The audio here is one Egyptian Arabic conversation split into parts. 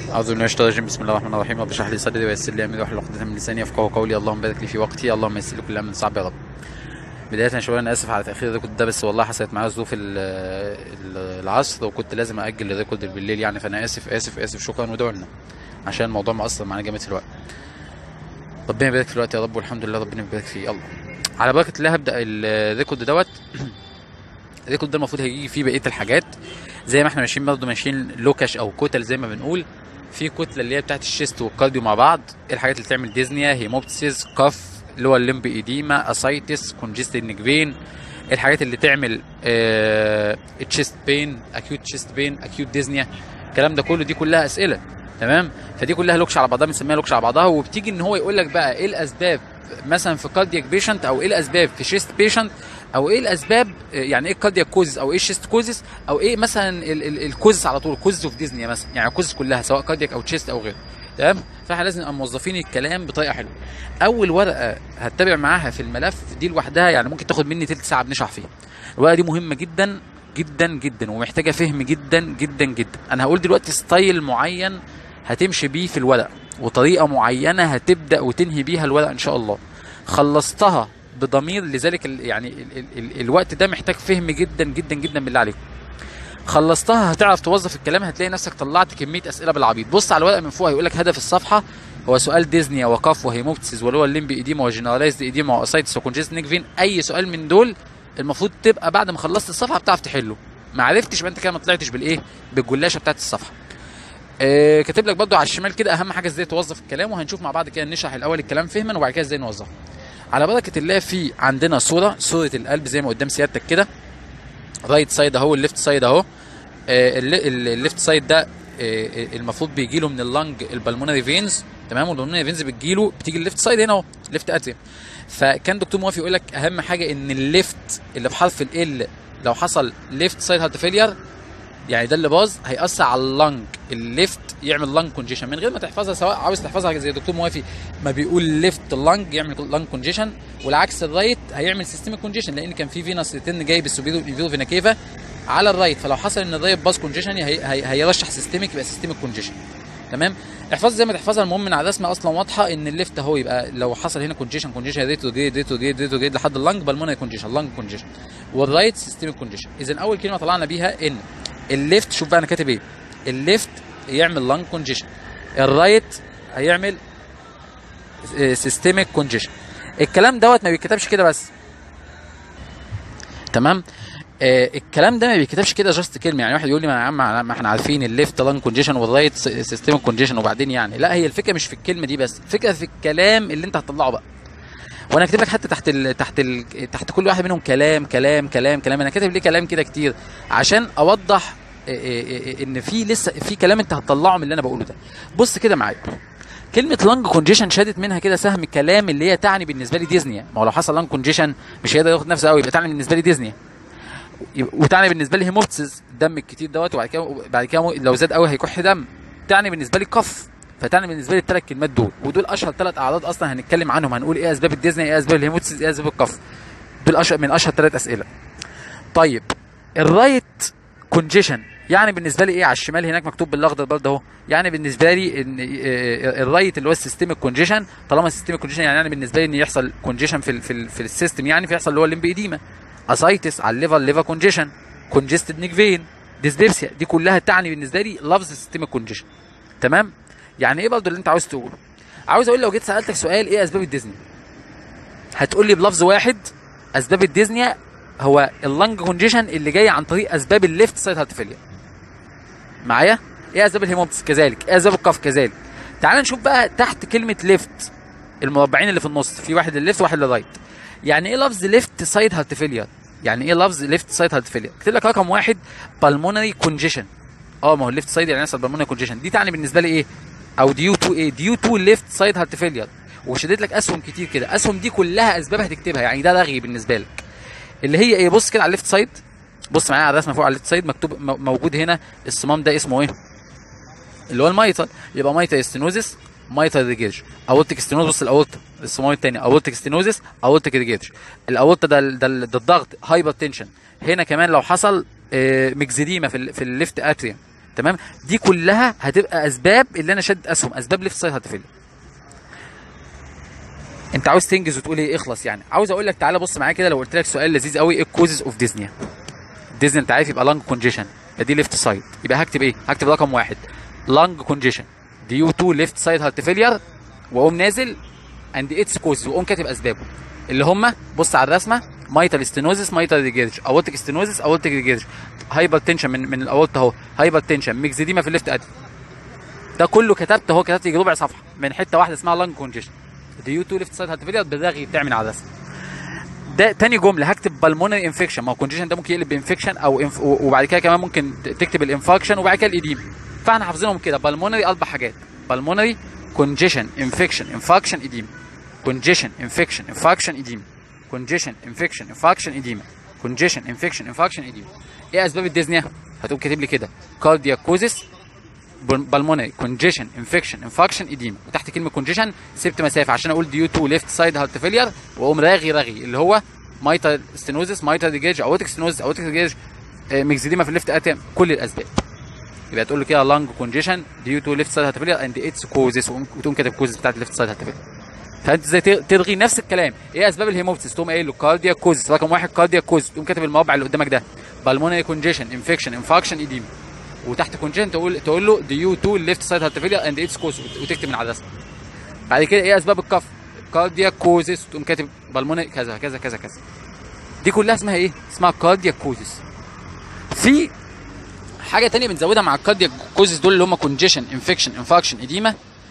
أعوذ بالله من الشيطان الرجيم بسم الله الرحمن الرحيم رب اشرح لي صدري ويسر لي أمري واحلل عقدة من لساني يفقهوا قولي اللهم بارك لي في وقتي اللهم يسر لي كل أمر صعب يا رب بداية يا شباب أنا آسف على تأخير الريكورد ده بس والله حصلت معايا ظروف ال- ال- العصر وكنت لازم أجل الريكورد بالليل يعني فأنا آسف آسف آسف شكرا وادعوا لنا عشان الموضوع مأثر معانا جامد في الوقت ربنا يبارك في الوقت يا رب والحمد لله ربنا يبارك فيه الله على بركة الله هبدأ الريكورد دوت الريكورد ده المفروض هيجي فيه بقية الحاجات زي ما احنا ماشيين برضه ماشيين لوكش او كتل زي ما بنقول في كتله اللي هي بتاعت الشيست والكارديو مع بعض الحاجات اللي تعمل ديزنيا هيموبتسيس كف اللي هو الليمب ايديما اسايتس كونجستد نيك الحاجات اللي تعمل آه تشيست بين اكيوت تشيست بين اكيوت ديزنيا الكلام ده كله دي كلها اسئله تمام فدي كلها لوكش على بعضها بنسميها لوكش على بعضها وبتيجي ان هو يقول لك بقى ايه الاسباب مثلا في كاردياك بيشنت او ايه الاسباب في شيست بيشنت او ايه الاسباب آه، يعني ايه الكاردياك كوزز او ايه الشيست كوزز او ايه مثلا ال- ال- الكوزز على طول كوزز اوف ديزني مثلا يعني الكوزز كلها سواء كاردياك او تشيست او غيره تمام فاحنا لازم نبقى موظفين الكلام بطريقه حلوه اول ورقه هتتابع معاها في الملف دي لوحدها يعني ممكن تاخد مني تلت ساعه بنشرح فيها الورقه دي مهمه جدا جدا جدا ومحتاجه فهم جدا جدا جدا انا هقول دلوقتي ستايل معين هتمشي بيه في الورق وطريقه معينه هتبدا وتنهي بيها الورق ان شاء الله خلصتها بضمير لذلك ال يعني ال ال ال الوقت ده محتاج فهم جدا جدا جدا بالله عليكم خلصتها هتعرف توظف الكلام هتلاقي نفسك طلعت كميه اسئله بالعبيط بص على الورقه من فوق هيقول لك هدف الصفحه هو سؤال ديزنيا وقاف وهيموبتسيس واللي هو الليمبي ايديما وجنرالايزد ايديما واسايتس وكونجست نيكفين اي سؤال من دول المفروض تبقى بعد ما خلصت الصفحه بتعرف تحله ما عرفتش يبقى انت كده ما طلعتش بالايه بالجلاشه بتاعت الصفحه آه كاتب لك برضو على الشمال كده اهم حاجه ازاي توظف الكلام وهنشوف مع بعض كده نشرح الاول الكلام فهما وبعد كده ازاي نوظفه على بركه الله في عندنا صوره صوره القلب زي ما قدام سيادتك كده رايت سايد اهو الليفت سايد اهو آه، الل- ال- الليفت سايد ده آه، المفروض بيجي له من اللنج البلمونري فينز تمام والبلمونري فينز بتجي له بتيجي الليفت سايد هنا اهو ليفت اتريم فكان دكتور موافي يقول لك اهم حاجه ان الليفت اللي بحرف ال لو حصل ليفت سايد هارت فيلير يعني ده اللي باظ هيأثر على اللنج الليفت يعمل لنج كونجيشن من غير ما تحفظها سواء عاوز تحفظها زي دكتور موافي ما بيقول ليفت لنج يعمل لنج كونجيشن والعكس الرايت هيعمل سيستميك كونجيشن لان كان في فينس ريتن جاي بالسوبيرو انفيرو فينا كيفا على الرايت فلو حصل ان الرايت باظ كونجيشن هي هي هيرشح سيستميك يبقى سيستميك كونجيشن تمام احفظ زي ما تحفظها المهم من على الرسمه اصلا واضحه ان الليفت اهو يبقى لو حصل هنا كونجيشن كونجيشن ريتو جريد ريتو جريد ريتو جريد لحد اللنج بالمونري كونجيشن لنج كونجيشن والرايت سيستميك كونجيشن اذا اول كلمه طلعنا بيها ان الليفت شوف بقى انا كاتب ايه الليفت يعمل لنج كونجيشن الرايت هيعمل سيستميك كونجيشن الكلام دوت ما بيتكتبش كده بس تمام آه الكلام ده ما بيتكتبش كده جاست كلمه يعني واحد يقول لي ما يا عم ما احنا عارفين الليفت لانج كونجيشن والرايت سيستم كونجيشن وبعدين يعني لا هي الفكره مش في الكلمه دي بس الفكره في الكلام اللي انت هتطلعه بقى وانا كاتب لك حتى تحت ال... تحت ال... تحت كل واحد منهم كلام كلام كلام كلام انا كاتب ليه كلام كده كتير عشان اوضح آه، آه، آه، ان في لسه في كلام انت هتطلعه من اللي انا بقوله ده بص كده معايا كلمة لانج كونجيشن شادت منها كده سهم كلام اللي هي تعني بالنسبة لي ديزني ما هو لو حصل لانج كونجيشن مش هيقدر ياخد نفسه قوي يبقى تعني بالنسبة لي ديزني يبقى- وتعني بالنسبه لي هيموبسيس الدم الكتير دوت وبعد كده بعد كده مو- لو زاد قوي هيكح دم تعني بالنسبه لي كف فتعني بالنسبه لي الثلاث كلمات دول ودول اشهر ثلاث اعراض اصلا هنتكلم عنهم هنقول ايه اسباب الديزني ايه اسباب الهيموبسيس ايه اسباب الكف دول اشهر من اشهر ثلاث اسئله طيب الرايت كونجيشن يعني بالنسبه لي ايه على الشمال هناك مكتوب بالاخضر برضه اهو يعني بالنسبه لي ان آه، الرايت اللي هو السيستميك كونجيشن طالما السيستميك كونجيشن يعني انا بالنسبه لي ان يحصل كونجيشن في ال في, ال في السيستم يعني فيحصل اللي هو الليمبيديما اسايتس على الليفر ليفر كونجيشن كونجستد نيك فين ديسبيبسيا دي كلها تعني بالنسبه لي لفظ سيستميك كونجيشن تمام يعني ايه برضه اللي انت عاوز تقوله عاوز اقول لو جيت سالتك سؤال ايه اسباب الديزني هتقول لي بلفظ واحد اسباب الديزنيا هو اللنج كونجيشن اللي جاي عن طريق اسباب الليفت سايد هارت فيلير معايا ايه اسباب الهيموبتس كذلك ايه اسباب القف كذلك تعال نشوف بقى تحت كلمه ليفت المربعين اللي في النص في واحد للليفت وواحد للرايت يعني ايه لفظ ليفت سايد هارت فيلير يعني ايه لفظ ليفت سايد هارت فيلير كتب لك رقم واحد بالمونري كونجيشن اه ما هو الليفت سايد يعني يحصل بالمونري كونجيشن دي تعني بالنسبه لي ايه او ديو تو ايه ديو تو ليفت سايد هارت فيلير وشديت لك اسهم كتير كده اسهم دي كلها اسباب هتكتبها يعني ده رغي بالنسبه لك اللي هي ايه بص كده على الليفت سايد بص معايا على الرسمه فوق على الليفت سايد مكتوب م- موجود هنا الصمام ده اسمه ايه اللي هو الميتر يبقى ميتر ستينوزس ميتر ريجيرج اورتيك ستينوز بص الاورتا الصمام الثاني اورتيك ستينوزس اورتيك ريجيرج الاورتا ده ال- ده, ال- ده الضغط هايبر تنشن هنا كمان لو حصل آه، ميكزيديما في ال في الليفت اتريوم تمام دي كلها هتبقى اسباب اللي انا شدت اسهم اسباب ليفت سايد هارت فيلير انت عاوز تنجز وتقول ايه اخلص يعني عاوز اقول لك تعالى بص معايا كده لو قلت لك سؤال لذيذ قوي ايه الكوزز اوف ديزنيا ديزني انت عارف يبقى لانج كونجيشن دي ليفت سايد يبقى هكتب ايه هكتب رقم واحد لانج كونجيشن ديو تو ليفت سايد هارت فيلير واقوم نازل اند اتس كوز واقوم كاتب اسبابه اللي هم بص على الرسمه مايتال ستينوزس مايتال ريجيرج اورتيك ستينوزس اورتيك ريجيرج هايبر تنشن من من الاورت اهو هايبر تنشن ميكزيديما في الليفت ادي ده كله كتبت اهو كتبت يجي ربع صفحه من حته واحده اسمها لانج كونجيشن ديو تو ليفت سايد هارت فيلير بالرغي بتعمل على الرسم ده تاني جمله هكتب بالمونري انفكشن ما هو كونجيشن ده ممكن يقلب بانفكشن او انف... وبعد كده كمان ممكن تكتب الانفكشن وبعد كده الايديم فاحنا حافظينهم كده بالمونري اربع حاجات بالمونري كونجيشن انفكشن انفكشن ايديم كونجيشن انفكشن انفكشن ايديم كونجيشن انفكشن انفكشن ايديم كونجيشن انفكشن انفكشن ايديم ايه اسباب الديزنيا هتقوم كاتب لي كده كاردياك كوزس بالمونري كونجيشن انفكشن انفكشن ايديم وتحت كلمه كونجيشن سبت مسافه عشان اقول ديو تو ليفت سايد هارت فيلير واقوم راغي راغي اللي هو مايتال ستينوزس مايتال ريجيج اوتيك ستينوزس اوتيك ريجيج ميكزيديما في الليفت اتم كل الاسباب يبقى تقول له كده لانج كونجيشن ديو تو ليفت سايد هارت فيلير اند اتس كوزس وتقوم كاتب كوزس بتاعت الليفت سايد هارت فيلير فانت ازاي تلغي نفس الكلام ايه اسباب الهيموبسيس تقوم قايل له كاردياك كوزس رقم واحد كاردياك كوزس تقوم كاتب الموابع اللي قدامك ده بالمونري كونجيشن انفكشن انفكشن ايديم وتحت كونجيشن تقول تقول له ديو تو ليفت سايد هارت فيلير اند اتس كوز وتكتب من على الرسم بعد كده ايه اسباب الكف كاردياك كوزس تقوم كاتب بالمونري كذا كذا كذا كذا دي كلها اسمها ايه اسمها كاردياك كوزس في حاجه تانية بنزودها مع الكاردياك كوزس دول اللي هم كونجيشن انفكشن انفكشن اديما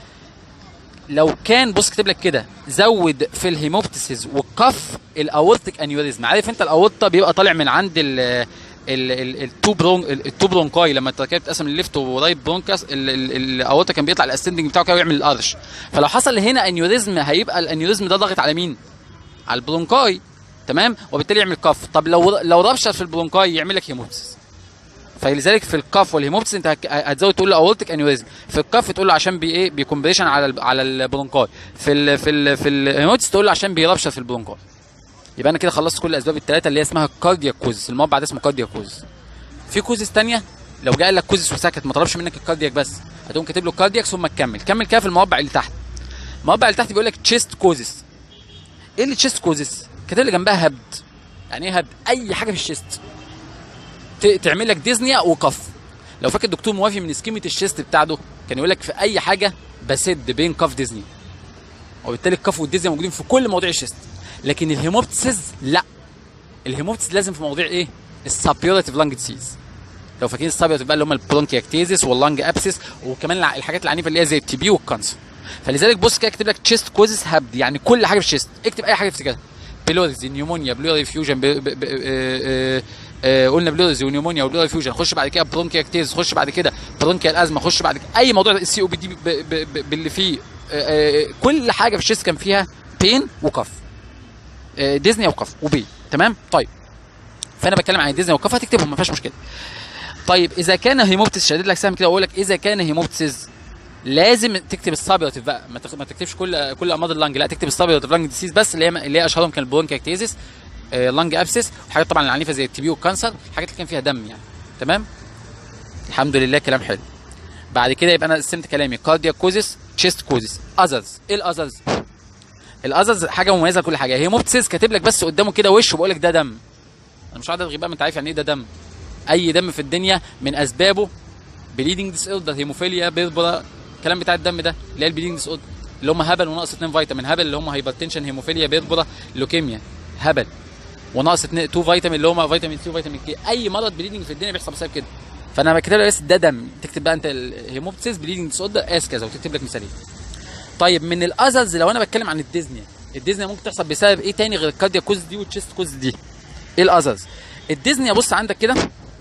لو كان بص كاتب لك كده زود في الهيموبتسيس والكف الاورتيك انيوريزم عارف انت الاورطه بيبقى طالع من عند ال التو برون التو برونكاي لما كانت بتقسم الليفت ورايت برونكاس الاورطه كان بيطلع الاسندنج بتاعه كده ويعمل الارش فلو حصل هنا انيوريزم هيبقى الانيوريزم ده ضاغط على مين؟ على البرونكاي تمام وبالتالي يعمل كف طب لو لو ربشر في البرونكاي يعمل لك هيموبسيس فلذلك في الكف والهيموبسيس انت هتزود تقول له اورتيك انيوريزم في الكف تقول له عشان بي ايه بيكمبريشن على ال على البرونكاي في ال في ال في الهيموبسيس تقول له عشان بيربشر في البرونكاي يبقى انا كده خلصت كل الاسباب الثلاثه اللي هي اسمها كاردياك كوزس المربع ده اسمه كاردياك كوزس في كوزس ثانيه لو جاء لك كوزس وسكت ما طلبش منك الكاردياك بس هتقوم كاتب له كاردياك ثم تكمل كمل كده في المربع اللي تحت المربع اللي تحت بيقول لك تشيست كوزس ايه اللي تشيست كوزس كاتب لي جنبها هبد يعني ايه هبد اي حاجه في الشيست تعمل لك ديزنيا وقف لو فاكر الدكتور موافي من سكيمه الشيست بتاعته كان يقول لك في اي حاجه بسد بين كف ديزني وبالتالي الكف والديزني موجودين في كل مواضيع الشيست لكن الهيموبتسيز لا الهيموبتسيز لازم في مواضيع ايه السابيورتيف لانج ديسيز لو فاكرين السابيورتيف بقى اللي هم البرونكياكتيزيس واللانج ابسس وكمان الحاجات العنيفه اللي هي زي التي بي والكانسر فلذلك بص كده اكتب لك تشيست كوزس هبد يعني كل حاجه في الشيست اكتب اي حاجه في كده بلوريزي نيومونيا بلوري فيوجن ب... ب... ب... آه... آه... قلنا بلوريزي ونيومونيا وبلوري فيوجن خش بعد كده برونكياكتيز خش بعد كده برونكيال ازمه خش بعد كده اي موضوع السي او بي دي ب... ب... ب... باللي فيه آه... كل حاجه في الشيست كان فيها بين وكف ديزني وقف وبي تمام طيب فانا بتكلم عن ديزني وقف هتكتبهم ما فيهاش مشكله طيب اذا كان هيموبتس شديد لك سهم كده واقول لك اذا كان هيموبتس لازم تكتب السابيوتيف بقى ما, تخ... ما تكتبش كل كل امراض اللنج لا تكتب السابيوتيف لانج ديسيز بس اللي هي اللي هي اشهرهم كان البرونكاكتيزيس آه لانج ابسس وحاجات طبعا العنيفه زي التي بي والكانسر الحاجات اللي كان فيها دم يعني تمام الحمد لله كلام حلو بعد كده يبقى انا قسمت كلامي كاردياك كوزس تشيست كوزس اذرز ايه الاذرز الاذرز حاجه مميزه لكل حاجه هي موبتسيس كاتب لك بس قدامه كده وش وبقول لك ده دم انا مش قاعد الغي بقى انت عارف يعني ايه ده دم اي دم في الدنيا من اسبابه بليدنج ديس اوردر هيموفيليا بيربرا الكلام بتاع الدم ده اللي هي البليدنج ديس اوردر اللي هم هبل وناقص 2 فيتامين هبل اللي هم هايبرتنشن هيموفيليا بيربرا لوكيميا هبل وناقص 2 فيتامين اللي هم فيتامين سي وفيتامين كي اي مرض بليدنج في الدنيا بيحصل بسبب كده فانا بكتب لك بس ده دم تكتب بقى انت الهيموبتسيس بليدنج ديس اوردر اس كذا وتكتب لك مثالين طيب من الاذرز لو انا بتكلم عن الديزنيا الديزنيا ممكن تحصل بسبب ايه تاني غير الكارديا كوز دي والتشيست كوز دي ايه الاذرز الديزنيا بص عندك كده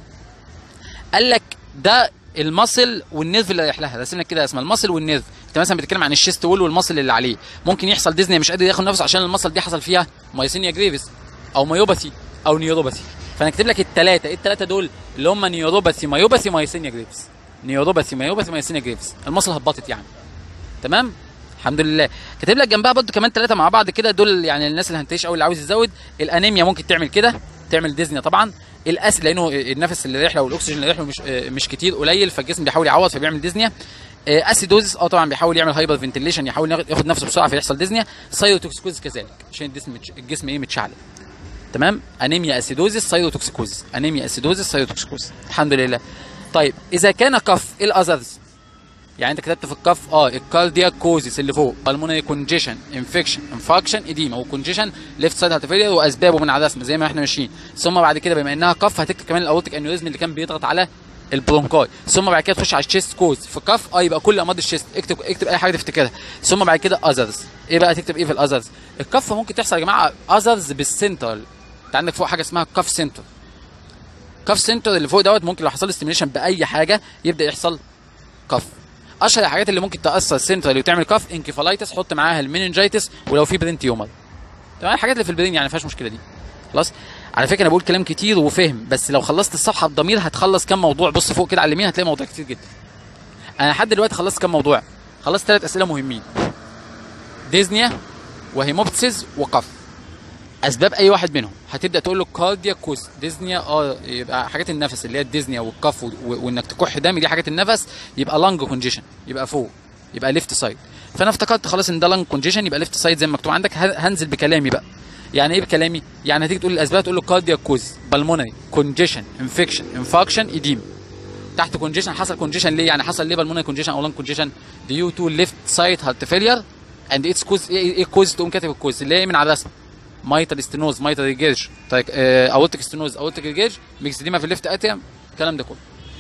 قال لك ده المصل والنيرف اللي رايح لها راسم لك كده اسمها المصل والنيرف انت مثلا بتتكلم عن الشيست وول والمصل اللي عليه ممكن يحصل ديزنيا مش قادر ياخد نفسه عشان المصل دي حصل فيها مايسينيا جريفيس او مايوباثي او نيوروباثي فانا كاتب لك الثلاثه ايه الثلاثه دول اللي هم نيوروباثي مايوباثي مايسينيا جريفيس نيوروباثي مايوباثي مايسينيا جريفيس المصل هبطت يعني تمام الحمد لله كاتب لك جنبها برضه كمان ثلاثه مع بعض كده دول يعني الناس اللي هنتعيش قوي اللي عاوز يزود الانيميا ممكن تعمل كده تعمل ديزنيا طبعا الاسيد لانه النفس اللي رايح له والاكسجين اللي رايح له مش آه، مش كتير قليل فالجسم بيحاول يعوض فبيعمل ديزنيا آه، اسيدوزس اه طبعا بيحاول يعمل هايبر فنتيليشن يحاول ياخد ياخد نفسه بسرعه فيحصل ديزنيا سايروتوكسيكوزس كذلك عشان الجسم متش- الجسم ايه متشعلق تمام انيميا اسيدوزس سايروتوكسيكوزس انيميا اسيدوزس سايروتوكسيكوزس الحمد لله طيب اذا كان كف ايه الاذرز يعني انت كتبت في الكف اه الكاردياك كوزس اللي فوق بالمونري كونجيشن انفكشن انفاكشن اديما وكونجيشن ليفت سايد هارت واسبابه من على الرسم زي ما احنا ماشيين ثم بعد كده بما انها كف هتكتب كمان الاورتيك انيوريزم اللي كان بيضغط على البرونكاي ثم بعد كده تخش على الشيست كوز في كف اه يبقى كل امراض الشيست اكتب اكتب اي حاجه تفتكرها ثم بعد كده اذرز ايه بقى تكتب ايه في الاذرز الكف ممكن تحصل يا جماعه اذرز بالسنترال انت عندك فوق حاجه اسمها كف سنتر كف سنتر اللي فوق دوت ممكن لو حصل ستيميليشن باي حاجه يبدا يحصل كف اشهر الحاجات اللي ممكن تاثر سنترال وتعمل كف انكفالايتس حط معاها الميننجايتس ولو في برين تيومر تمام الحاجات اللي في البرين يعني ما فيهاش مشكله دي خلاص على فكره انا بقول كلام كتير وفهم بس لو خلصت الصفحه بضمير هتخلص كام موضوع بص فوق كده على اليمين هتلاقي موضوع كتير جدا انا لحد دلوقتي خلصت كام موضوع خلصت ثلاث اسئله مهمين ديزنيا وهيموبتسيز وقف اسباب اي واحد منهم هتبدا تقول له كاردياك كوز ديزنيا اه يبقى حاجات النفس اللي هي الديزنيا والكف و- وانك تكح دم دي حاجات النفس يبقى لانج كونجيشن يبقى فوق يبقى ليفت سايد فانا افتكرت خلاص ان ده لانج كونجيشن يبقى ليفت سايد زي ما مكتوب عندك ه- هنزل بكلامي بقى يعني ايه بكلامي يعني هتيجي تقول الاسباب تقول له كاردياك كوز بالمونري كونجيشن انفكشن انفاكشن ايديم تحت كونجيشن حصل كونجيشن ليه يعني حصل ليه بالمونري كونجيشن او لانج كونجيشن ديو تو ليفت سايد هارت فيلير اند اتس كوز ايه كوز تقوم كاتب الكوز اللي هي من على الرسم مايتال استنوز مايتال ريجيج طيب اورتيك استنوز اورتيك ريجيج ميكسديما في الليفت اتيم الكلام ده كله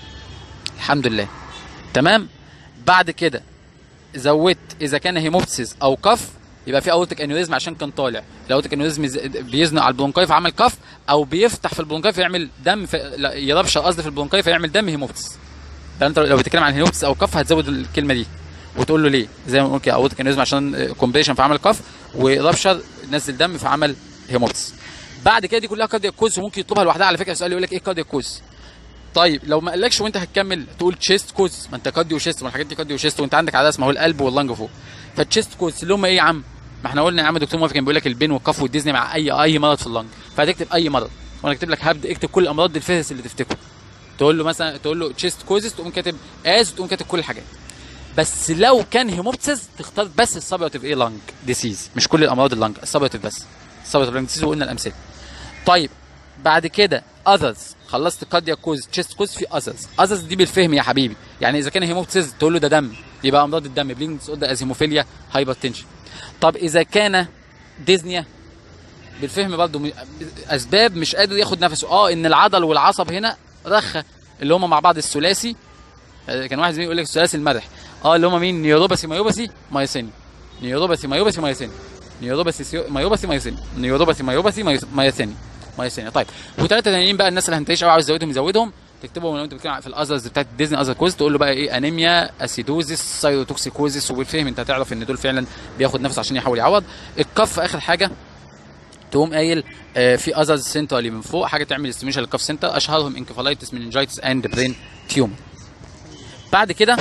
الحمد لله تمام بعد كده زودت اذا كان هيموبسيس او كف يبقى في اورتيك انيوريزم عشان كان طالع الاورتيك انيوريزم يز- بيزنق على البرونكاي فعمل كف او بيفتح في البرونكاي فيعمل دم في لا، يربش قصدي في البرونكاي فيعمل دم هيموبسيس ده انت لو بتتكلم عن هيموبسيس او كف هتزود الكلمه دي وتقول له ليه زي ما بنقول كده اورتيك انيوريزم عشان كومبريشن فعمل كف وربشر نزل دم فعمل هيموبسيس بعد كده دي كلها كاردياك كوز وممكن يطلبها لوحدها على فكره سؤال يقول لك ايه كاردياك كوز طيب لو ما قالكش وانت هتكمل تقول تشيست كوز ما انت كارديو شيست ما الحاجات دي كارديو شيست وانت عندك عدد اسمه هو القلب واللنج فوق فالتشيست كوز اللي هم ايه يا عم ما احنا قلنا يا عم دكتور موافق كان بيقول لك البين والكف والديزني مع اي اي مرض في اللنج فهتكتب اي مرض وانا اكتب لك هبدا اكتب كل الامراض الفهرس اللي تفتكره تقول له مثلا تقول له تشيست كوزز تقوم كاتب از تقوم كاتب كل الحاجات بس لو كان هيموبتسز تختار بس السبيوتيف ايه لانج ديسيز مش كل الامراض اللانج السبيوتيف بس السبيوتيف لانج ديسيز وقلنا الامثله طيب بعد كده اذرز خلصت كاردياك كوز تشيست كوز في اذرز اذرز دي بالفهم يا حبيبي يعني اذا كان هيموبتسز تقول له ده دم يبقى امراض الدم بليدنج ديس اوردر از هيموفيليا هايبرتنشن طب اذا كان ديزنيا بالفهم برضه م- اسباب مش قادر ياخد نفسه اه ان العضل والعصب هنا رخه اللي هم مع بعض الثلاثي آه، كان واحد زميلي يقول لك الثلاثي المرح اه اللي هم مين نيوروباثي مايوباثي مايسيني نيوروباثي مايوباثي مايسيني نيوروباثي سيو- مايوباثي مايسيني نيوروباثي مايوباثي مايس- مايسيني مايسيني طيب وثلاثه تانيين بقى الناس اللي هنتعيش قوي عاوز يزودهم يزودهم تكتبهم لو انت بتتكلم في الاذرز بتاعت ديزني اذر كوز تقول له بقى ايه انيميا اسيدوزيس سايروتوكسيكوزيس وبالفهم انت هتعرف ان دول فعلا بياخد نفس عشان يحاول يعوض الكف اخر حاجه تقوم قايل آه، في اذرز سنترالي من فوق حاجه تعمل استيميشن للكف سنتر اشهرهم انكفالايتس مننجايتس اند برين تيومر بعد كده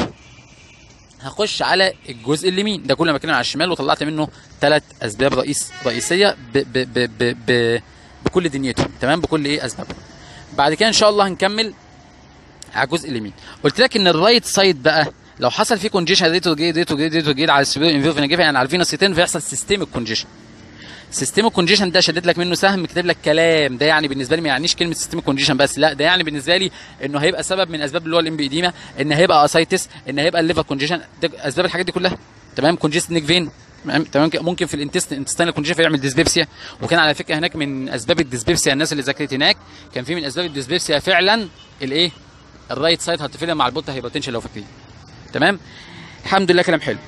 هخش على الجزء اليمين ده كل ما بتكلم على الشمال وطلعت منه ثلاث اسباب رئيس رئيسيه ب ب ب ب ب بكل دنيتهم تمام بكل ايه اسبابهم بعد كده ان شاء الله هنكمل على الجزء اليمين قلت لك ان الرايت سايد بقى لو حصل فيه كونجيشن ريتو جيد ريتو جيد ريتو جيد على السبير انفيرو فينجيفا يعني على الفينوس سيتين فيحصل سيستميك كونجيشن سيستم كونجيشن ده شدد لك منه سهم كتب لك كلام ده يعني بالنسبه لي ما يعنيش كلمه سيستم كونجيشن بس لا ده يعني بالنسبه لي انه هيبقى سبب من اسباب اللي هو الام بي ان هيبقى اسايتس ان هيبقى الليفر كونجيشن ده اسباب الحاجات دي كلها تمام كونجيست نيك فين تمام تمام كده. ممكن في الانتست انتستينال كونجيشن فيعمل ديسبيبسيا وكان على فكره هناك من اسباب الديسبيبسيا الناس اللي ذاكرت هناك كان في من اسباب الديسبيبسيا فعلا الايه الرايت سايد هارت فيلر مع البوتا هايبرتنشن لو فاكرين تمام الحمد لله كلام حلو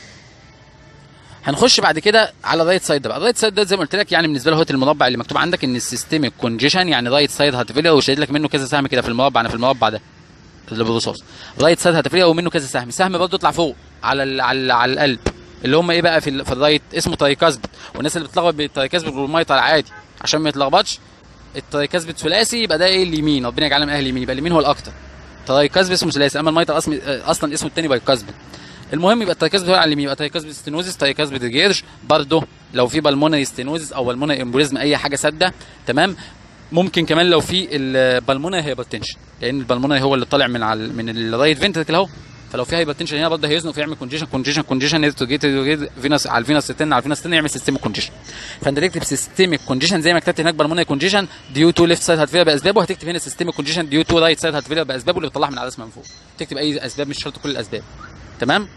هنخش بعد كده على الرايت سايد ده بقى الرايت سايد ده زي ما قلت لك يعني بالنسبه له هو المربع اللي مكتوب عندك ان السيستميك كونجيشن يعني رايت سايد هارت فيلر وشايل لك منه كذا سهم كده في المربع انا في المربع ده اللي بالرصاص رايت سايد هارت فيلر ومنه كذا سهم سهم برضه يطلع فوق على ال على, ال على القلب اللي هم ايه بقى في, ال في الرايت اسمه ترايكاسبت والناس اللي بتتلخبط بالترايكاسبت والميطر عادي عشان ما يتلخبطش الترايكاسبت ثلاثي يبقى ده ايه اليمين ربنا يجعلنا من اهل اليمين يبقى اليمين هو الاكتر ترايكاسبت اسمه ثلاثي اما الميطر اصلا اصلا اسمه الثاني بايكاسبت المهم يبقى الترايكاسبت هو على اليمين يبقى ترايكاسبت ستينوزس ترايكاسبت جيرج برضه لو في بالمونري ستينوزس او بالمونري امبوليزم اي حاجه ساده تمام ممكن كمان لو في البلمونري هايبرتنشن لان البلمونري هو اللي طالع من على من الرايت فنتركل اهو فلو في هايبرتنشن هنا برضه هيزنق فيعمل كونجيشن كونجيشن كونجيشن فينوس على الفينوس ستين على الفينوس ستين يعمل سيستميك كونجيشن فانت تكتب سيستميك كونجيشن زي ما كتبت هناك بالمونري كونجيشن ديو تو ليفت سايد هارت فيلر باسبابه هتكتب هنا سيستميك كونجيشن ديو تو رايت سايد هارت فيلر باسبابه اللي بتطلعها من العدسه من فوق تكتب اي اسباب مش شرط كل الاسباب تمام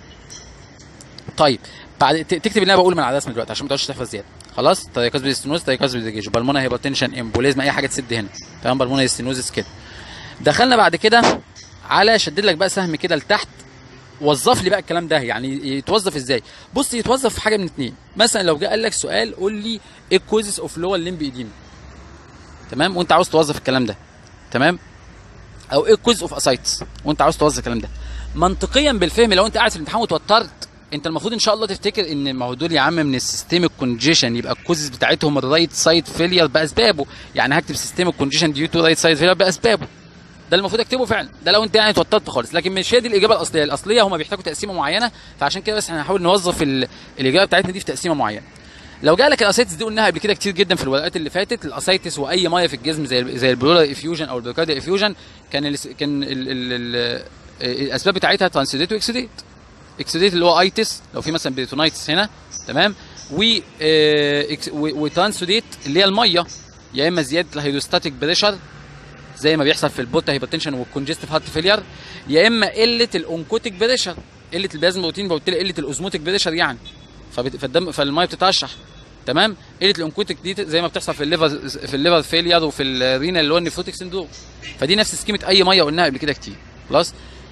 طيب بعد ت- تكتب اللي انا بقوله من العدسه من دلوقتي عشان ما تقعدش تحفظ زياده خلاص تايكاز بالستينوز تايكاز بالديجيج بالمونري هايبرتنشن امبوليزم اي حاجه تسد هنا تمام بالمونري ستينوزس كده دخلنا بعد كده على شدد لك بقى سهم كده لتحت وظف لي بقى الكلام ده يعني يتوظف ازاي بص يتوظف في حاجه من اتنين مثلا لو جه قال لك سؤال قول لي ايه الكوزس اوف لور ليمب ايديما تمام وانت عاوز توظف الكلام ده تمام او ايه الكوز اوف اسايتس وانت عاوز توظف الكلام ده منطقيا بالفهم لو انت قاعد في الامتحان وتوترت انت المفروض ان شاء الله تفتكر ان ما هو دول يا عم من السيستميك كونجيشن يبقى الكوزز بتاعتهم الرايت سايد فيلير باسبابه يعني هكتب سيستميك كونجيشن ديو تو رايت سايد فيلير باسبابه ده المفروض اكتبه فعلا ده لو انت يعني اتوترت خالص لكن مش هي دي الاجابه الاصليه الاصليه هم بيحتاجوا تقسيمه معينه فعشان كده بس احنا هنحاول نوظف ال- الاجابه بتاعتنا دي في تقسيمه معينه لو جاء لك الاسايتس دي قلناها قبل كده كتير جدا في الورقات اللي فاتت الاسايتس واي ميه في الجسم زي زي البلورال افيوجن او البركارديا افيوجن كان ال كان ال ال ال الاسباب بتاعتها ترانسيديت واكسيديت اكسيديت اللي هو ايتس لو في مثلا بريتونايتس هنا تمام و آه، إكس- و- وترانسوديت اللي هي الميه يا اما زياده الهيدروستاتيك بريشر زي ما بيحصل في البوتا هايبرتنشن والكونجستيف هارت فيلير يا اما قله الاونكوتيك بريشر قله البلازما بروتين وبالتالي قله الاوزموتيك بريشر يعني فبت- فالدم فالميه بتترشح تمام قله الاونكوتيك دي زي ما بتحصل في الليفر في الليفر فيلير وفي الرينال اللي هو النيفروتيك سندروم فدي نفس سكيمه اي ميه قلناها قبل كده كتير خلاص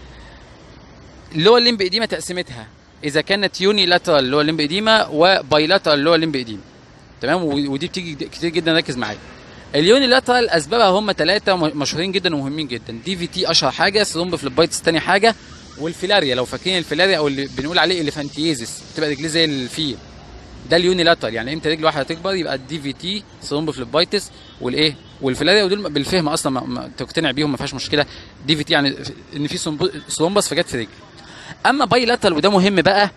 اللي هو الليمب اديما تقسيمتها اذا كانت يوني لاترال اللي هو الليمب اديما وباي لاترال اللي هو الليمب اديما تمام و- ودي بتيجي د- كتير جدا ركز معايا اليوني لاترال اسبابها هم ثلاثه مشهورين جدا ومهمين جدا دي في تي اشهر حاجه ثرومب فليبايتس تاني حاجه والفيلاريا لو فاكرين الفيلاريا او اللي بنقول عليه اليفانتيزيس بتبقى رجليه زي الفيل ده اليوني لاترال يعني امتى رجل واحده تكبر يبقى الدي في تي ثرومب فليبايتس والايه والفيلاريا ودول بالفهم اصلا ما- ما تقتنع بيهم ما فيهاش مشكله دي في تي يعني ان في ثرومب- ثرومبس فجت في رجل اما باي لاترال وده مهم بقى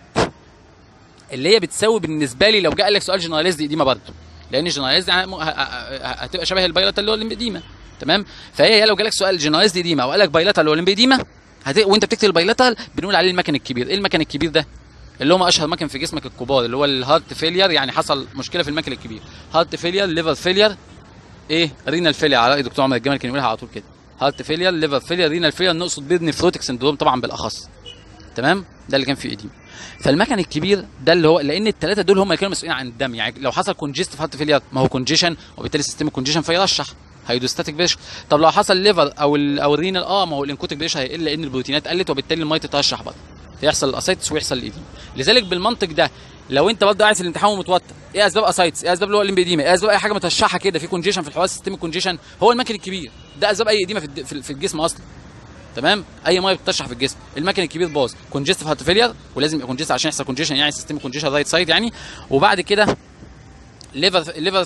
اللي هي بتساوي بالنسبه لي لو جه قال لك سؤال جنرالايز دي قديمه برضه لان الجنرالايز دي ه- ه- ه- هتبقى شبه البايلاتال اللي هو الليمبيديما تمام فهي هي لو جالك سؤال جنرالايز دي قديمه وقال لك بايلاتال اللي هو الليمبيديما هت... وانت بتكتب البايلاتال بنقول عليه المكن الكبير ايه المكن الكبير ده اللي هم اشهر مكن في جسمك الكبار اللي هو الهارت فيلير يعني حصل مشكله في المكن الكبير هارت فيلير ليفر فيلير ايه رينال فيلير على راي دكتور عمر الجمل كان يقولها على طول كده هارت فيلير ليفر فيلير رينال فيلير نقصد بيه نفروتك سندروم طبعا بالاخص تمام ده اللي كان في ايدي فالمكن الكبير ده اللي هو لان الثلاثه دول هم اللي كانوا مسؤولين عن الدم يعني لو حصل كونجست في هارت فيلير ما هو كونجيشن وبالتالي سيستم كونجيشن فيرشح هيدروستاتيك بريشر طب لو حصل ليفر او ال او الرينال اه ما هو الانكوتيك بريشر هيقل لان البروتينات قلت وبالتالي الميه تترشح برضه فيحصل الاسايتس ويحصل الايديم لذلك بالمنطق ده لو انت برضه قاعد في الامتحان ومتوتر ايه اسباب اسايتس ايه اسباب اللي هو الامبيديما ايه اسباب اي حاجه مترشحه كده في كونجيشن في الحواس سيستم كونجيشن هو المكن الكبير ده اسباب اي اديمه في الد- في في الجسم اصلا تمام اي ميه بتترشح في الجسم المكن الكبير باظ كونجستيف هارت فيلير ولازم يبقى كونجست عشان يحصل كونجيشن يعني سيستم كونجيشن رايت سايد يعني وبعد كده ليفر ليفر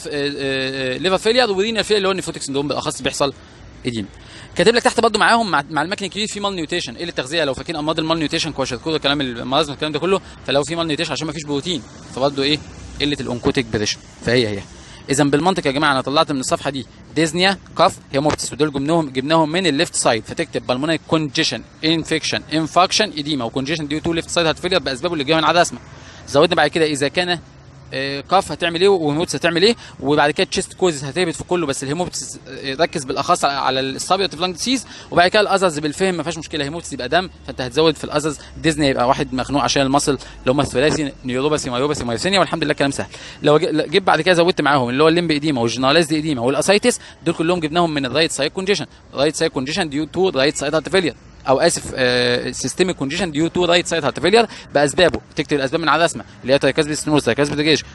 ليفر فيلير ورينال فيلير اللي هو النيفروتيك سندروم بالاخص بيحصل اديم كاتب لك تحت برضه معاهم مع, مع المكن الكبير في مال نيوتريشن ايه التغذيه لو فاكرين امراض المال نيوتريشن كواشركولا الكلام المرض الكلام ده كله فلو في مال نيوتريشن عشان ما فيش بروتين فبرضه ايه قله الاونكوتيك بريشن فهي هي اذا بالمنطق يا جماعه انا طلعت من الصفحه دي ديزنيا كاف هيموبتس ودول جبناهم جبناهم من الليفت سايد فتكتب بالمونري كونجيشن انفكشن انفاكشن اديما وكونجيشن ديو تو ليفت سايد هارت فيلير باسبابه اللي جايه من عدم اسمه زودنا بعد كده اذا كان آه، كاف هتعمل ايه وهيموبتس هتعمل ايه وبعد كده تشيست كوزز هتهبط في كله بس الهيموبتس آه، ركز بالاخص على- على السابيوتيف لانج ديسيز وبعد كده الازز بالفهم ما فيهاش مشكله هيموبتس يبقى دم فانت هتزود في الازز ديزني يبقى واحد مخنوق عشان المصل اللي هم الثلاثي نيوروباثي مايوباثي مايوسينيا والحمد لله كلام سهل لو ج- جيت بعد كده زودت معاهم اللي هو الليمب اديما والجنرالايز دي اديما والاسايتس دول كلهم جبناهم من الرايت سايد كونجيشن رايت سايد كونجيشن ديو تو رايت سايد هارت فيلير او اسف سيستميك كونجيشن ديو تو رايت سايد هارت فيلير باسبابه تكتب الاسباب من عدم اسمه اللي هي تايكاسبي ستينوز تايكاسبي ديجيش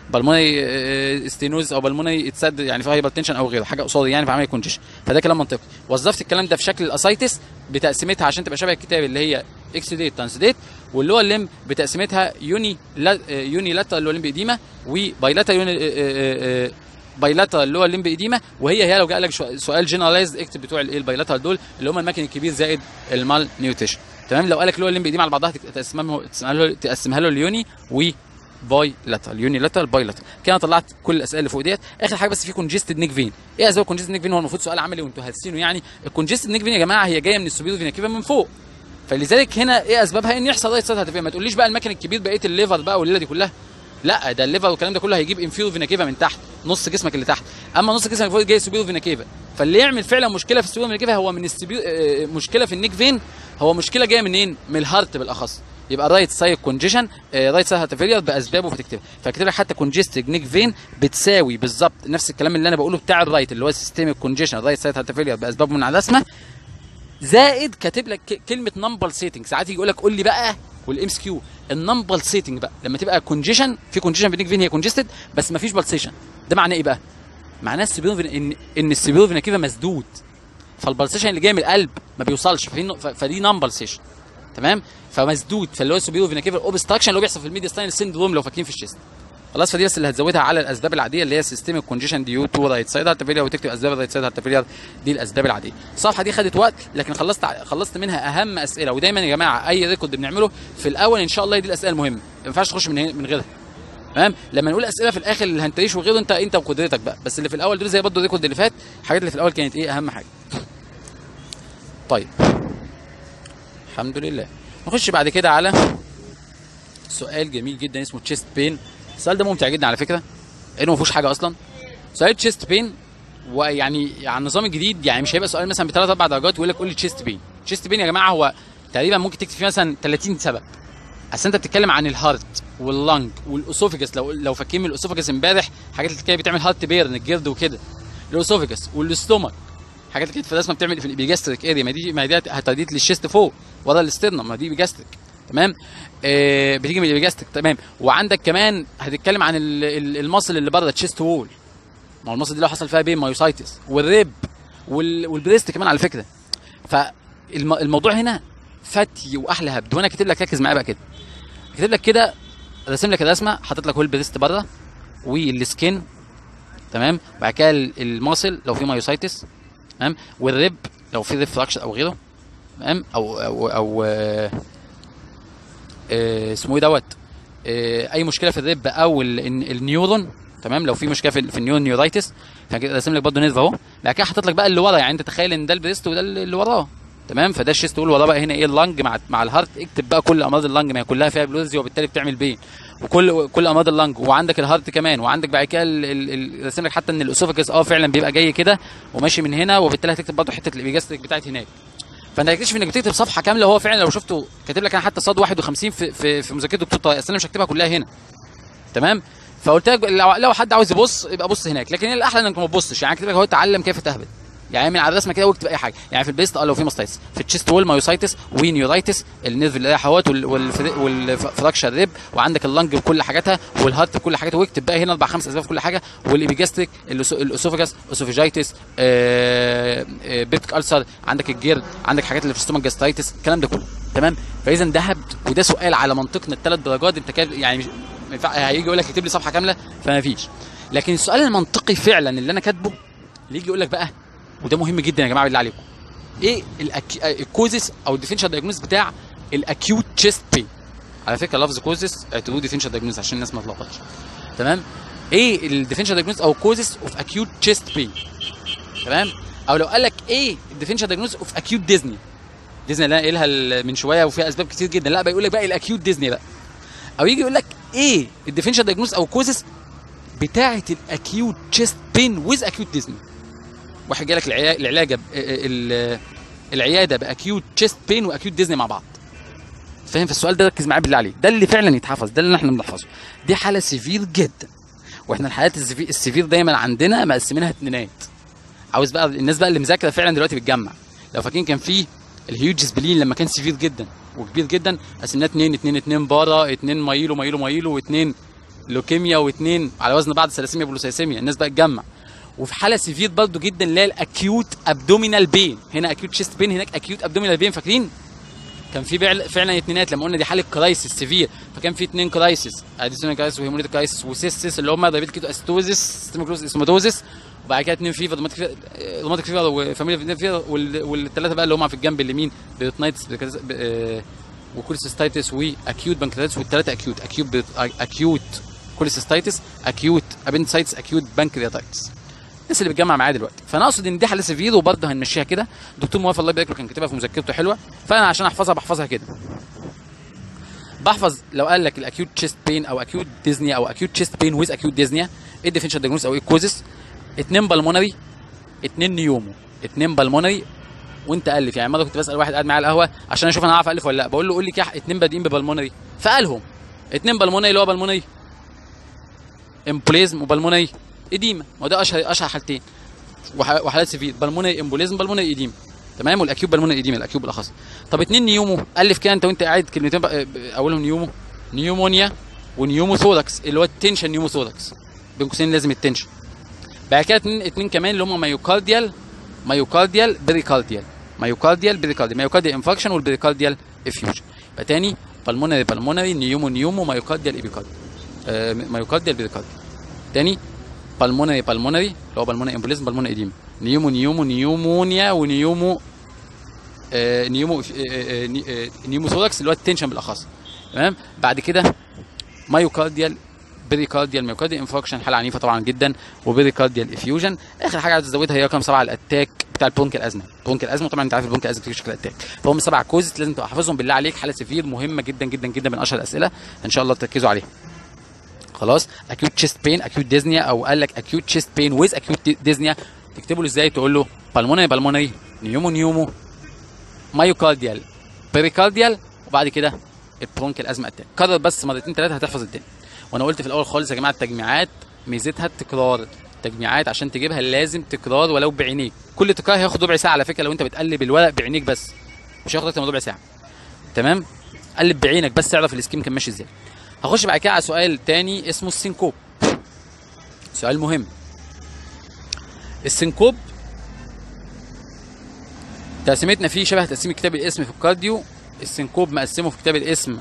بالموني ستينوز او بالموني اتسد يعني فيها هايبرتنشن او غيره حاجه قصادي يعني في عمليه كونجيشن فده كلام منطقي وظفت الكلام ده في شكل الاسايتس بتقسيمتها عشان تبقى شبه الكتاب اللي هي اكسيديت ترانسديت واللي هو الليم بتقسيمتها يوني لا يوني لاتا اللي هو الليمب اديما وبايلاتا يوني بايلاترال اللي هو الليمب اديما وهي هي لو جاء لك شو- سؤال جنرالايزد اكتب بتوع الايه البايلاترال دول اللي هم المكن الكبير زائد المال نيوتريشن تمام لو قال لك اللي هو الليمب اديما على بعضها تقسمها له تقسمها له تقسمها له اليوني باي لاترال يوني لاترال باي لاترال كده انا طلعت كل الاسئله اللي فوق ديت اخر حاجه بس في كونجستد نيك فين ايه اسباب كونجستد نيك فين هو المفروض سؤال عملي وانتوا هتسينه يعني الكونجستد نيك فين يا جماعه هي جايه من السوبيرو فينا كيفا من فوق فلذلك هنا ايه اسبابها ان يحصل رايت سايد هتفهم ما تقوليش بقى المكن الكبير بقيه الليفر بقى والليله دي كلها لا ده الليفر والكلام ده كله هيجيب انفيرو فينا كيفا من تحت نص جسمك اللي تحت اما نص جسمك اللي فوق جاي سوبيرو فينا كيفا فاللي يعمل فعلا مشكله في السوبيرو فينا كيفا هو من السبيو آه، مشكله في النيك فين هو مشكله جايه منين من الهارت بالاخص يبقى رايت سايد كونجيشن رايت سايد هارت باسبابه فتكتبها فكتب لك حتى كونجستد نيك فين بتساوي بالظبط نفس الكلام اللي انا بقوله بتاع الرايت اللي هو سيستميك كونجيشن رايت سايد هارت باسبابه من الرسمه زائد كاتب لك ك- كلمه نمبر سيتنج ساعات يجي يقول لك قول لي بقى والام اس كيو النمبر سيتنج بقى لما تبقى كونجيشن في كونجيشن في النيك فين هي كونجستد بس ما فيش بالسيشن ده معناه ايه بقى؟ معناه السبيرو ان ان السبيرو فينا كيفا مسدود فالبلسيشن اللي جاي من القلب ما بيوصلش ففي ف- فدي نون بالسيشن تمام فمسدود فاللي هو السوبيرو فينا كيفا اوبستراكشن اللي هو بيحصل في الميديستاين سيندروم لو فاكرين في الشيست خلاص فدي بس اللي هتزودها على الاسباب العاديه اللي هي سيستميك كونجيشن ديو تو رايت سايد هارت فيلير وتكتب اسباب الرايت سايد هارت فيلير دي الاسباب العاديه الصفحه دي خدت وقت لكن خلصت ع- خلصت منها اهم اسئله ودايما يا جماعه اي ريكورد بنعمله في الاول ان شاء الله دي الاسئله المهمه ما ينفعش تخش من هي- من غيرها تمام لما نقول اسئله في الاخر اللي هنتريش وغيره انت انت وقدرتك بقى بس اللي في الاول دول زي برضه الريكورد اللي فات الحاجات اللي في الاول كانت ايه اهم حاجه طيب الحمد لله نخش بعد كده على سؤال جميل جدا اسمه تشيست بين السؤال ده ممتع جدا على فكره لانه ما فيهوش حاجه اصلا سؤال تشيست بين ويعني على النظام الجديد يعني مش هيبقى سؤال مثلا بثلاث اربع درجات ويقول لك قول لي تشيست بين تشيست بين يا جماعه هو تقريبا ممكن تكتب فيه مثلا 30 سبب اصل انت بتتكلم عن الهارت واللنج والاسوفيجس لو لو فاكرين من الاسوفيجس امبارح حاجات اللي كانت بتعمل هارت بيرن الجلد وكده الاسوفيجس والاستومك حاجات اللي كانت في الرسمه بتعمل في الابيجاستريك اريا ما دي ما دي هتديت للشيست فوق ورا الاسترنم ما دي ابيجاستريك تمام آه بتيجي من الابيجاستريك تمام وعندك كمان هتتكلم عن ال- ال- المصل اللي بره تشيست وول ما هو المصل دي لو حصل فيها بين مايوسايتس والريب وال- والبريست كمان على فكره فالموضوع هنا فتي واحلى هبد وانا كاتب لك ركز معايا بقى كده كاتب لك كده راسم لك الرسمه حاطط لك هو البريست بره والسكين تمام بعد كده ال- الماسل لو في مايوسايتس تمام والريب لو في ريب فراكشر او غيره تمام او او او آه، آه، اسمه ايه دوت آه، اي مشكله في الريب او ال- ال- النيورون تمام لو في مشكله في, ال- في النيورون نيورايتس فكده راسم لك برضه نيرف اهو بعد كده حاطط لك بقى اللي ورا يعني انت تخيل ان ده البريست وده اللي اللي وراه تمام فده الشيست تقول وراه بقى هنا ايه اللنج مع مع الهارت اكتب بقى كل امراض اللنج ما هي كلها فيها بلوزي وبالتالي بتعمل بين وكل كل امراض اللنج وعندك الهارت كمان وعندك بعد كده ال- ال- ال- راسم لك حتى ان الاسوفاجس اه فعلا بيبقى جاي كده وماشي من هنا وبالتالي هتكتب برضه حته الابيجاستريك بتاعت هناك فانت هتكتشف انك بتكتب صفحه كامله وهو فعلا لو شفته كاتب لك انا حتى صاد 51 في في, في مذاكره دكتور طارق اصل انا مش هكتبها كلها هنا تمام فقلت لك لو, لو حد عاوز يبص يبقى بص هناك لكن الاحلى انك ما تبصش يعني كاتب لك اهو اتعلم كيف تهبط يعني من على الرسمه كده واكتب اي حاجه يعني في البيست اه لو في ماستايتس في التشيست وول مايوسايتس ونيورايتس النيرف اللي رايح اهوت وال- والفري- والفراكشر ريب وعندك اللنج بكل حاجاتها والهارت بكل حاجاتها واكتب بقى هنا اربع خمس اسباب في كل حاجه والابيجاستريك الأسو- الاسوفاجاس اسوفيجايتس بيبتك السر عندك الجيرد عندك حاجات اللي في الستومك جاسترايتس الكلام ده كله تمام فاذا ده هبد وده سؤال على منطقنا الثلاث درجات انت كده يعني مش ما ينفع هيجي يقول لك اكتب لي صفحه كامله فما فيش لكن السؤال المنطقي فعلا اللي انا كاتبه اللي يجي يقول لك بقى وده مهم جدا يا جماعه بالله عليكم ايه الأك... الكوزس او الديفينشال دايجنوز بتاع الاكيوت تشيست بين على فكره لفظ كوزس اعتبروه ديفينشال دايجنوز عشان الناس ما تلخبطش تمام ايه الديفينشال دايجنوز او كوزس اوف اكيوت تشيست بين تمام او لو قال لك ايه الديفينشال دايجنوز اوف اكيوت ديزني ديزني اللي انا قايلها ال- من شويه وفيها اسباب كتير جدا لا بقى يقول لك بقى الاكيوت ديزني بقى او يجي يقول لك ايه الديفينشال دايجنوز او كوزس بتاعه الاكيوت تشيست بين ويز اكيوت ديزني واحد جاي لك العيا- العلاج ب- ال- العياده باكيوت تشيست بين واكيوت ديزني مع بعض فاهم في السؤال ده ركز معايا بالله عليك ده اللي فعلا يتحفظ ده اللي احنا بنحفظه دي حاله سيفير جدا واحنا الحالات السيفي- السيفير دايما عندنا مقسمينها اتنينات عاوز بقى الناس بقى اللي مذاكره فعلا دلوقتي بتجمع لو فاكرين كان في الهيوج سبلين لما كان سيفير جدا وكبير جدا قسمناه اتنين اتنين اتنين بارا اتنين مايلو مايلو مايلو واتنين لوكيميا واتنين على وزن بعض ثلاسيميا بلوسيسيميا الناس بقى تجمع وفي حاله سيفير برضو جدا اللي هي الاكيوت ابدومينال بين هنا اكيوت شيست بين هناك اكيوت ابدومينال بين فاكرين كان في فعل- فعلا اتنينات لما قلنا دي حاله كرايسيس سيفير فكان في اتنين كرايسيس اديسونال كرايسيس وهيموليتيك كرايسيس وسيستس اللي هم دايبيتيك كيتو استوزيس سيستميكلوز اسمودوزيس وبعد كده اتنين فيفر روماتيك روماتيك فيفر وفاميليا فيفر والثلاثه بقى اللي هم في الجنب اليمين بيوتنايتس وكوليسيستايتس واكيوت بانكرياتس والثلاثه اكيوت اكيوت اكيوت كوليسيستايتس اكيوت ابندسايتس اكيوت بانكرياتايتس الناس اللي بتجمع معايا دلوقتي فانا اقصد ان دي حاله سيفير وبرضه هنمشيها كده الدكتور موافق الله يبارك له كان كاتبها في مذكرته حلوه فانا عشان احفظها بحفظها كده بحفظ لو قال لك الاكيوت تشيست بين او اكيوت ديزنيا او اكيوت تشيست بين ويز اكيوت ديزنيا ايه الديفينشال ديجنوز او ايه الكوزس اتنين بالمونري اتنين نيومو اتنين بالمونري وانت الف يعني مره كنت بسال واحد قاعد معايا على القهوه عشان اشوف انا عارف الف ولا لا بقول له قول لي كده اتنين بادئين ببالمونري فقالهم اتنين بالمونري اللي هو بالمونري امبوليزم وبالمونري اديما ما ده اشهر اشهر حالتين وح- وحالات سيفير بالمونري امبوليزم بالمونري اديما تمام والاكيوب بالمونري اديما الاكيوب بالاخص طب اتنين نيومو الف كده انت وانت قاعد كلمتين بقى- اولهم نيومو نيومونيا ونيومو ثوركس اللي هو التنشن نيومو ثوركس بين قوسين لازم التنشن بعد كده اتنين, اتنين كمان اللي هم مايوكارديال مايوكارديال بريكارديال مايوكارديال بريكارديال مايوكارديال انفكشن والبريكارديال افيوجن يبقى تاني بالمونري بالمونري نيومو نيومو مايوكارديال ايبيكارديال آه مايوكارديال بريكارديال تاني بالمونري بالمونري اللي هو بالمونري امبوليزم بالمونري اديم نيومو نيومو نيومونيا ونيومو آه نيومو آه آه ني- آه نيومو ثوركس اللي هو التنشن بالاخص تمام بعد كده مايوكارديال بريكارديال مايوكارديال انفكشن حاله عنيفه طبعا جدا وبريكارديال افيوجن اخر حاجه عايز ازودها هي رقم سبعه الاتاك بتاع البرونكيال ازمه البرونكيال ازمه طبعا انت عارف البرونكيال ازمه بتيجي شكل اتاك فهم سبع كوزز لازم تبقى حافظهم بالله عليك حاله سفير مهمه جدا جدا جدا من اشهر الاسئله ان شاء الله تركزوا عليها خلاص اكيوت تشيست بين اكيوت ديزنيا او قال لك اكيوت تشيست بين ويز اكيوت ديزنيا تكتبه له ازاي تقول له بالمونري بالمونري نيومو نيومو مايوكارديال بريكارديال وبعد كده البرونكيال ازمه اتاك كرر بس مرتين ثلاثه هتحفظ الدنيا وانا قلت في الاول خالص يا جماعه التجميعات ميزتها التكرار تجميعات عشان تجيبها لازم تكرار ولو بعينيك كل تكرار هياخد ربع ساعه على فكره لو انت بتقلب الورق بعينيك بس مش هياخد اكتر من ربع ساعه تمام قلب بعينك بس تعرف السكيم كان ماشي ازاي هخش بعد كده على سؤال تاني اسمه السينكوب سؤال مهم السينكوب تقسيمتنا فيه شبه تقسيم كتاب الاسم في الكارديو السينكوب مقسمه في كتاب الاسم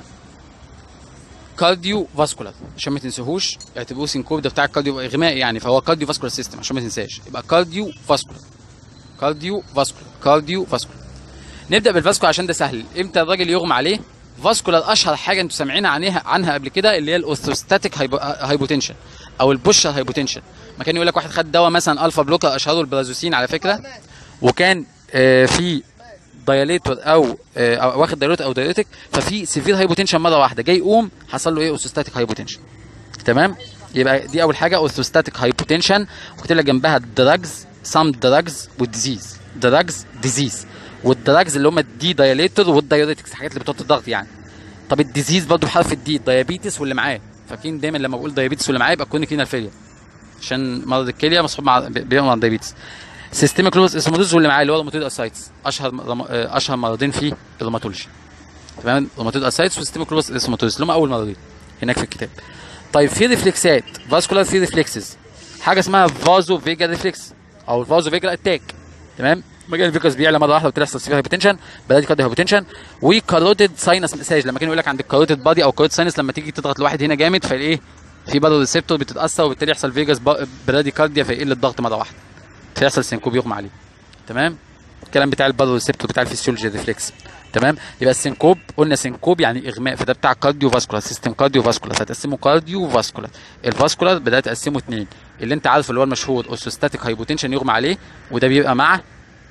كارديو فاسكولار عشان ما تنسوهوش اعتبروه سينكوب ده بتاع الكارديو اغماء يعني فهو كارديو فاسكولار سيستم عشان ما تنساش يبقى كارديو فاسكولار كارديو فاسكولار كارديو فاسكولار نبدا بالفاسكولار عشان ده سهل امتى الراجل يغمى عليه فاسكولار اشهر حاجه انتوا سامعين عنها عنها قبل كده اللي هي الاوثوستاتيك هايبوتنشن او البوشر هايبوتنشن ما كان يقول لك واحد خد دواء مثلا الفا بلوكر اشهره البرازوسين على فكره وكان آه في دايليتور او آه أو واخد دايليتور او دايليتك ففي سيفير هايبوتنشن مره واحده جاي يقوم حصل له ايه اوثوستاتيك هايبوتنشن تمام يبقى دي اول حاجه اوثوستاتيك هايبوتنشن وكتب لك جنبها دراجز سام دراجز والديزيز دراجز ديزيز والدراجز اللي هم الدي دايليتور والدايوريتكس الحاجات اللي بتوطي الضغط يعني طب الديزيز برضه بحرف الدي الديابيتس واللي معاه فاكرين دايما لما بقول دايابيتس واللي معاه يبقى كونيك رينال فيلير عشان مرض الكليه مصحوب مع بيبقى مع الدايابيتس سيستميك لوبس اسمودوز واللي معاه اللي هو روماتويد اسايتس اشهر رم- آه، اشهر مرضين في الروماتولوجي تمام روماتويد اسايتس وسيستميك لوبس اسمودوز اللي هم اول مرضين هناك في الكتاب طيب في ريفلكسات فاسكولار في ريفلكسز حاجه اسمها فازو فيجا ريفلكس او الفازو فيجا اتاك تمام مجال الفيكس بيعلى مره واحده وبتحصل سيفير هايبوتنشن بلادي كارديو هايبوتنشن وكاروتيد ساينس مساج لما كان يقول لك عند الكاروتيد بادي او كاروتيد ساينس لما تيجي تضغط لواحد هنا جامد فالايه في برضه ريسبتور بتتاثر وبالتالي يحصل فيجاس برادي كارديا فيقل الضغط مره واحده فيحصل سينكوب يغمى عليه تمام الكلام بتاع البارو ريسبتور بتاع الفسيولوجي ريفلكس تمام يبقى السينكوب قلنا سينكوب يعني اغماء فده بتاع كارديو فاسكولار سيستم كارديو فاسكولار هتقسمه كارديو فاسكولار الفاسكولار بدات تقسمه اثنين اللي انت عارفه اللي هو المشهور اوستاتيك هايبوتنشن يغمى عليه وده بيبقى مع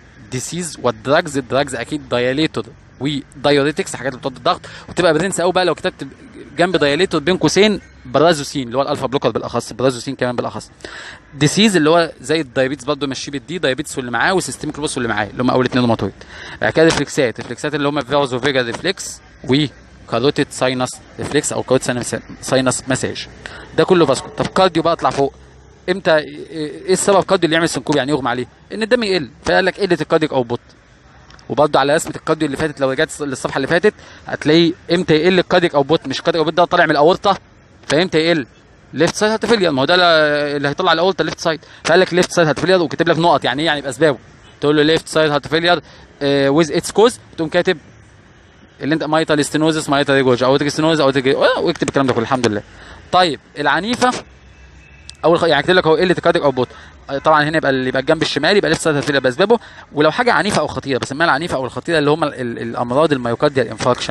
ديسيز والدراجز الدراجز اكيد دايليتور ودايوريتكس حاجات اللي بتوطي الضغط وتبقى برنس قوي بقى لو كتبت جنب دايليتور بين قوسين برازوسين اللي هو الالفا بلوكر بالاخص برازوسين كمان بالاخص ديسيز اللي هو زي الدايابيتس برضه ماشي بالدي دايابيتس واللي معاه وسيستميك لوبس واللي معاه اللي هم اول اثنين روماتويد بعد كده ريفلكسات ريفلكسات اللي هم فيروزو فيجا ريفلكس وكاروتيد ساينس ريفلكس او كاروتيد ساينس مساج ده كله فاسكو طب كارديو بقى اطلع فوق امتى ايه السبب كارديو اللي يعمل سنكوب يعني يغمى عليه ان الدم يقل فقال لك قله الكارديك او بطء وبرضه على رسمه الكارديو اللي فاتت لو رجعت للصفحه اللي فاتت هتلاقي امتى يقل الكارديك او بطء مش الكارديك او بطء ده طالع من الاورطه فامتى يقل ليفت سايد هارت فيلير ما هو ده اللي هيطلع الاورطه ليفت سايد فقال لك ليفت سايد هارت فيلير وكاتب لك نقط يعني ايه يعني باسبابه تقول له ليفت سايد هارت فيلير ويز اتس كوز تقوم كاتب اللي انت مايتال ستينوزس مايتال ريجوج او ستينوز او واكتب الكلام ده كله الحمد لله طيب العنيفه اول خ... يعني كاتب لك هو قله الكارديك او بوت طبعا هنا يبقى اللي يبقى الجنب الشمال يبقى ليفت سايد هارت باسبابه ولو حاجه عنيفه او خطيره بسميها العنيفه او الخطيره اللي هم ال... ال... الامراض الميوكارديال انفاركشن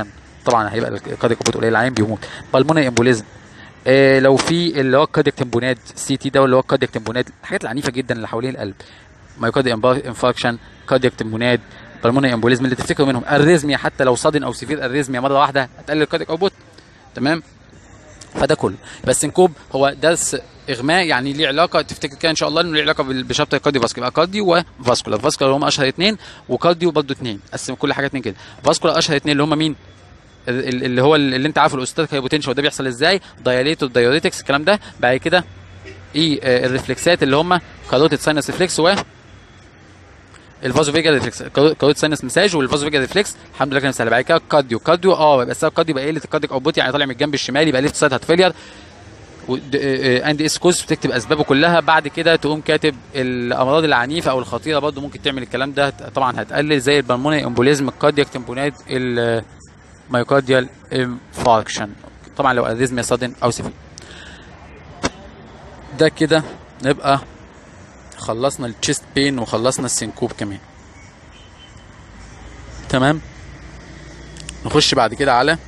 طبعا هيبقى الكاردياك اوبوت قليل العين بيموت بالمونري امبوليزم آه لو في اللي هو الكاردياك تمبوناد سي تي ده اللي هو الكاردياك تمبوناد الحاجات العنيفه جدا اللي حوالين القلب مايوكارديال انفاركشن كاردياك تمبوناد بالمونري امبوليزم اللي تفتكروا منهم اريزميا حتى لو صادن او سيفير اريزميا مره واحده هتقلل الكاردياك اوبوت تمام فده كله بس سنكوب هو درس اغماء يعني ليه علاقه تفتكر كده ان شاء الله انه ليه علاقه بال- بشابتر الكارديو فاسكولار كارديو وفاسكولار فاسكولار هم اشهر اثنين وكارديو برضه اثنين قسم كل حاجه اثنين كده فاسكولار اشهر اثنين اللي هم مين ال- ال- اللي هو اللي انت عارفه الاوستاتيك هايبوتنشن وده بيحصل ازاي دايليتور دايوريتكس الكلام ده بعد كده ايه آه، الريفلكسات اللي هم كاروتيد ساينس ريفلكس و الفازو فيجا ريفلكس كاروتيد ساينس مساج والفازو فيجا ريفلكس الحمد لله كان سهل بعد كده كارديو كارديو اه بس الكارديو بقى قله الكارديك اوبوت يعني طالع من الجنب الشمال يبقى ليفت سايد هات فيلير اند اس كوز بتكتب اسبابه كلها بعد كده تقوم كاتب الامراض العنيفه او الخطيره برضه ممكن تعمل الكلام ده طبعا هتقلل زي البلمونري امبوليزم الكاردياك تمبونات المايوكارديال انفاركشن طبعا لو اريزميا صدن او سيفير ده كده نبقى خلصنا التشيست بين وخلصنا السنكوب كمان تمام نخش بعد كده على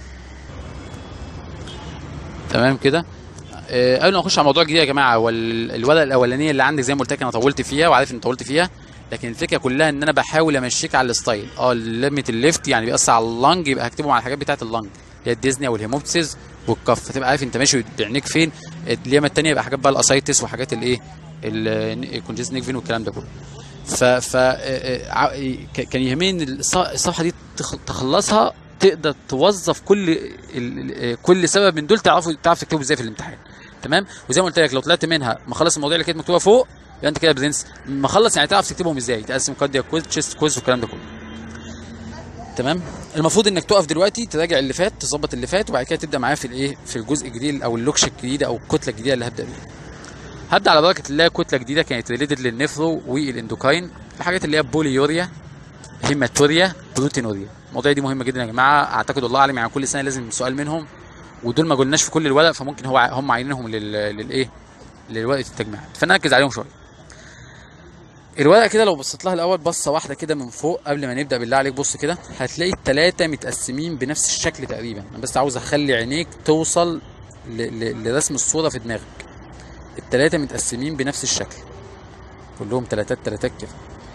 تمام كده آه، قبل ما نخش على موضوع جديد يا جماعه هو ال- الورقه الاولانيه اللي عندك زي ما قلت لك انا طولت فيها وعارف اني طولت فيها لكن الفكره كلها ان انا بحاول امشيك على الستايل اه لمه الليفت يعني بيأثر على اللنج يبقى هكتبهم على الحاجات بتاعه اللنج اللي هي الديزني والهيموبسيس والكف فتبقى عارف انت ماشي بعينيك فين اليمه الثانيه يبقى حاجات بقى الاسايتس وحاجات الايه الكونجست نيك فين والكلام ده كله ف ف آه، آه، ع- ك- كان يهمني ان الص- الصفحه دي تخ- تخلصها تقدر توظف كل ال- ال- كل سبب من دول تعرفوا تعرف تكتبه ازاي في الامتحان تمام وزي ما قلت لك لو طلعت منها مخلص المواضيع اللي كانت مكتوبه فوق يبقى انت كده برنس مخلص يعني تعرف تكتبهم ازاي تقسم كاردياك كويز تشيست كويز والكلام ده كله تمام المفروض انك تقف دلوقتي تراجع اللي فات تظبط اللي فات وبعد كده تبدا معايا في الايه في الجزء الجديد او اللوكشه الجديده او الكتله الجديده اللي هبدا بيها هبدا على بركه الله كتله جديده كانت ريليتد للنفرو والاندوكاين الحاجات اللي هي بوليوريا هيماتوريا بروتينوريا المواضيع دي مهمه جدا يا جماعه اعتقد والله اعلم يعني كل سنه لازم سؤال منهم ودول ما قلناش في كل الورق فممكن هو ع- هم عاينينهم لل للايه للورقه التجميع فنركز عليهم شويه الورقه كده لو بصيت لها الاول بصه واحده كده من فوق قبل ما نبدا بالله عليك بص كده هتلاقي الثلاثه متقسمين بنفس الشكل تقريبا انا بس عاوز اخلي عينيك توصل ل... ل... لرسم الصوره في دماغك الثلاثه متقسمين بنفس الشكل كلهم ثلاثات ثلاثات كده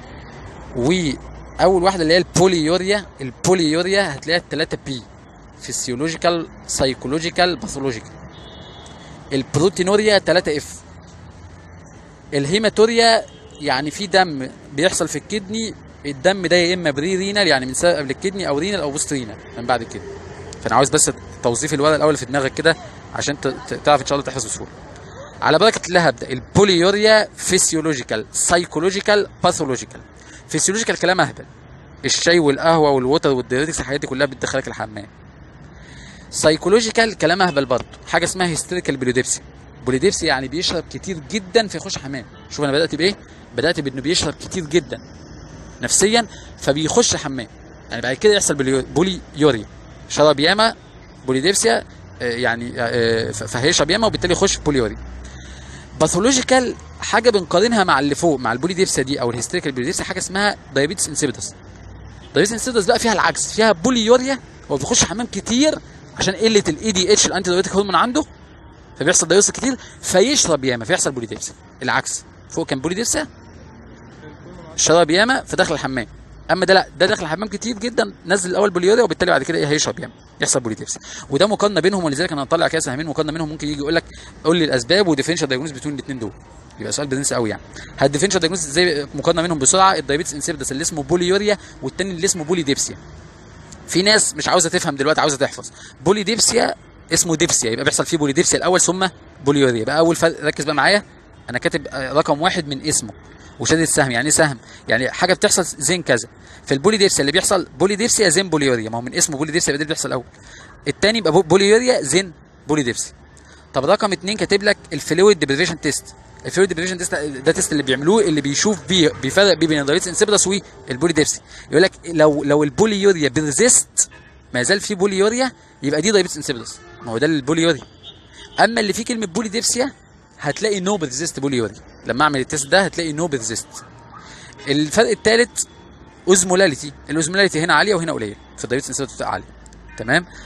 واول واحده اللي هي البوليوريا البوليوريا هتلاقيها الثلاثه بي فيسيولوجيكال سايكولوجيكال باثولوجيكال البروتينوريا 3 اف الهيماتوريا يعني في دم بيحصل في الكدني الدم ده يا اما بري رينال يعني من سبب قبل الكدني او رينال او بوست رينال من بعد كده فانا عاوز بس توظيف الورقه الاول في دماغك كده عشان ت- ت- تعرف ان شاء الله تحفظ بسهوله على بركه الله هبدا البوليوريا فيسيولوجيكال سايكولوجيكال باثولوجيكال فيسيولوجيكال كلام اهبل الشاي والقهوه والوتر والديوريتكس الحاجات دي كلها بتدخلك الحمام سايكولوجيكال كلام اهبل برضه حاجه اسمها هيستيريكال بوليديبسي بوليديبسي يعني بيشرب كتير جدا فيخش حمام شوف انا بدات بايه بدات بانه بيشرب كتير جدا نفسيا فبيخش حمام يعني بعد كده يحصل بوليو- بوليوريا شرب ياما بوليديبسيا آه، يعني آه، ف- فهيشرب ياما وبالتالي يخش في بوليوريا باثولوجيكال حاجه بنقارنها مع اللي فوق مع البوليديبسيا دي او الهيستيريكال بوليديبسيا حاجه اسمها دايابيتس انسيبيدس دايابيتس انسيبيدس بقى فيها العكس فيها بوليوريا هو بيخش حمام كتير عشان قله الاي دي اتش الانتي دايوريتيك هرمون عنده فبيحصل دايوريس كتير فيشرب ياما فيحصل بوليديبسيا العكس فوق كان بوليديبسيا شرب ياما فدخل الحمام اما ده لا ده دخل الحمام كتير جدا نزل الاول بوليوريا وبالتالي بعد كده ايه هيشرب ياما يحصل بوليديبسيا وده مقارنه بينهم ولذلك انا هطلع كده سهمين مقارنه بينهم ممكن يجي يقول لك قول لي الاسباب وديفرنشال دايجنوز بين الاثنين دول يبقى سؤال برنس قوي يعني هالديفرنشال دايجنوز ازاي مقارنه بينهم بسرعه الدايبيتس انسيبدس اللي اسمه بوليوريا والتاني اللي اسمه بوليديبسيا في ناس مش عاوزه تفهم دلوقتي عاوزه تحفظ بوليديبسيا اسمه ديبسيا يبقى بيحصل فيه بوليديبسيا الاول ثم بوليوريا يبقى اول فرق ركز بقى معايا انا كاتب آه، رقم واحد من اسمه وشادد السهم يعني ايه سهم يعني حاجه بتحصل زين كذا في البوليديبسيا اللي بيحصل بوليديبسيا زين بوليوريا ما هو من اسمه بوليديبسيا يبقى ده اللي بيحصل الاول الثاني يبقى بو- بوليوريا زين بوليديبسيا طب رقم اتنين كاتب لك الفلويد ديبريفيشن تيست الفلويد ديبريفيشن تيست ده تيست اللي بيعملوه اللي بيشوف بيه بيفرق بيه بين الدايبيتس انسيبيدس والبوليديبسي يقول لك لو لو البوليوريا بيرزيست ما زال في بوليوريا يبقى دي دايبيتس انسيبيدس ما هو ده البوليوريا اما اللي فيه كلمه بوليديبسيا هتلاقي نو بيرزيست بوليوريا لما اعمل التيست ده هتلاقي نو بيرزيست الفرق الثالث اوزمولاليتي الاوزمولاليتي هنا عاليه وهنا قليله في الدايبيتس انسيبيدس بتبقى عاليه تمام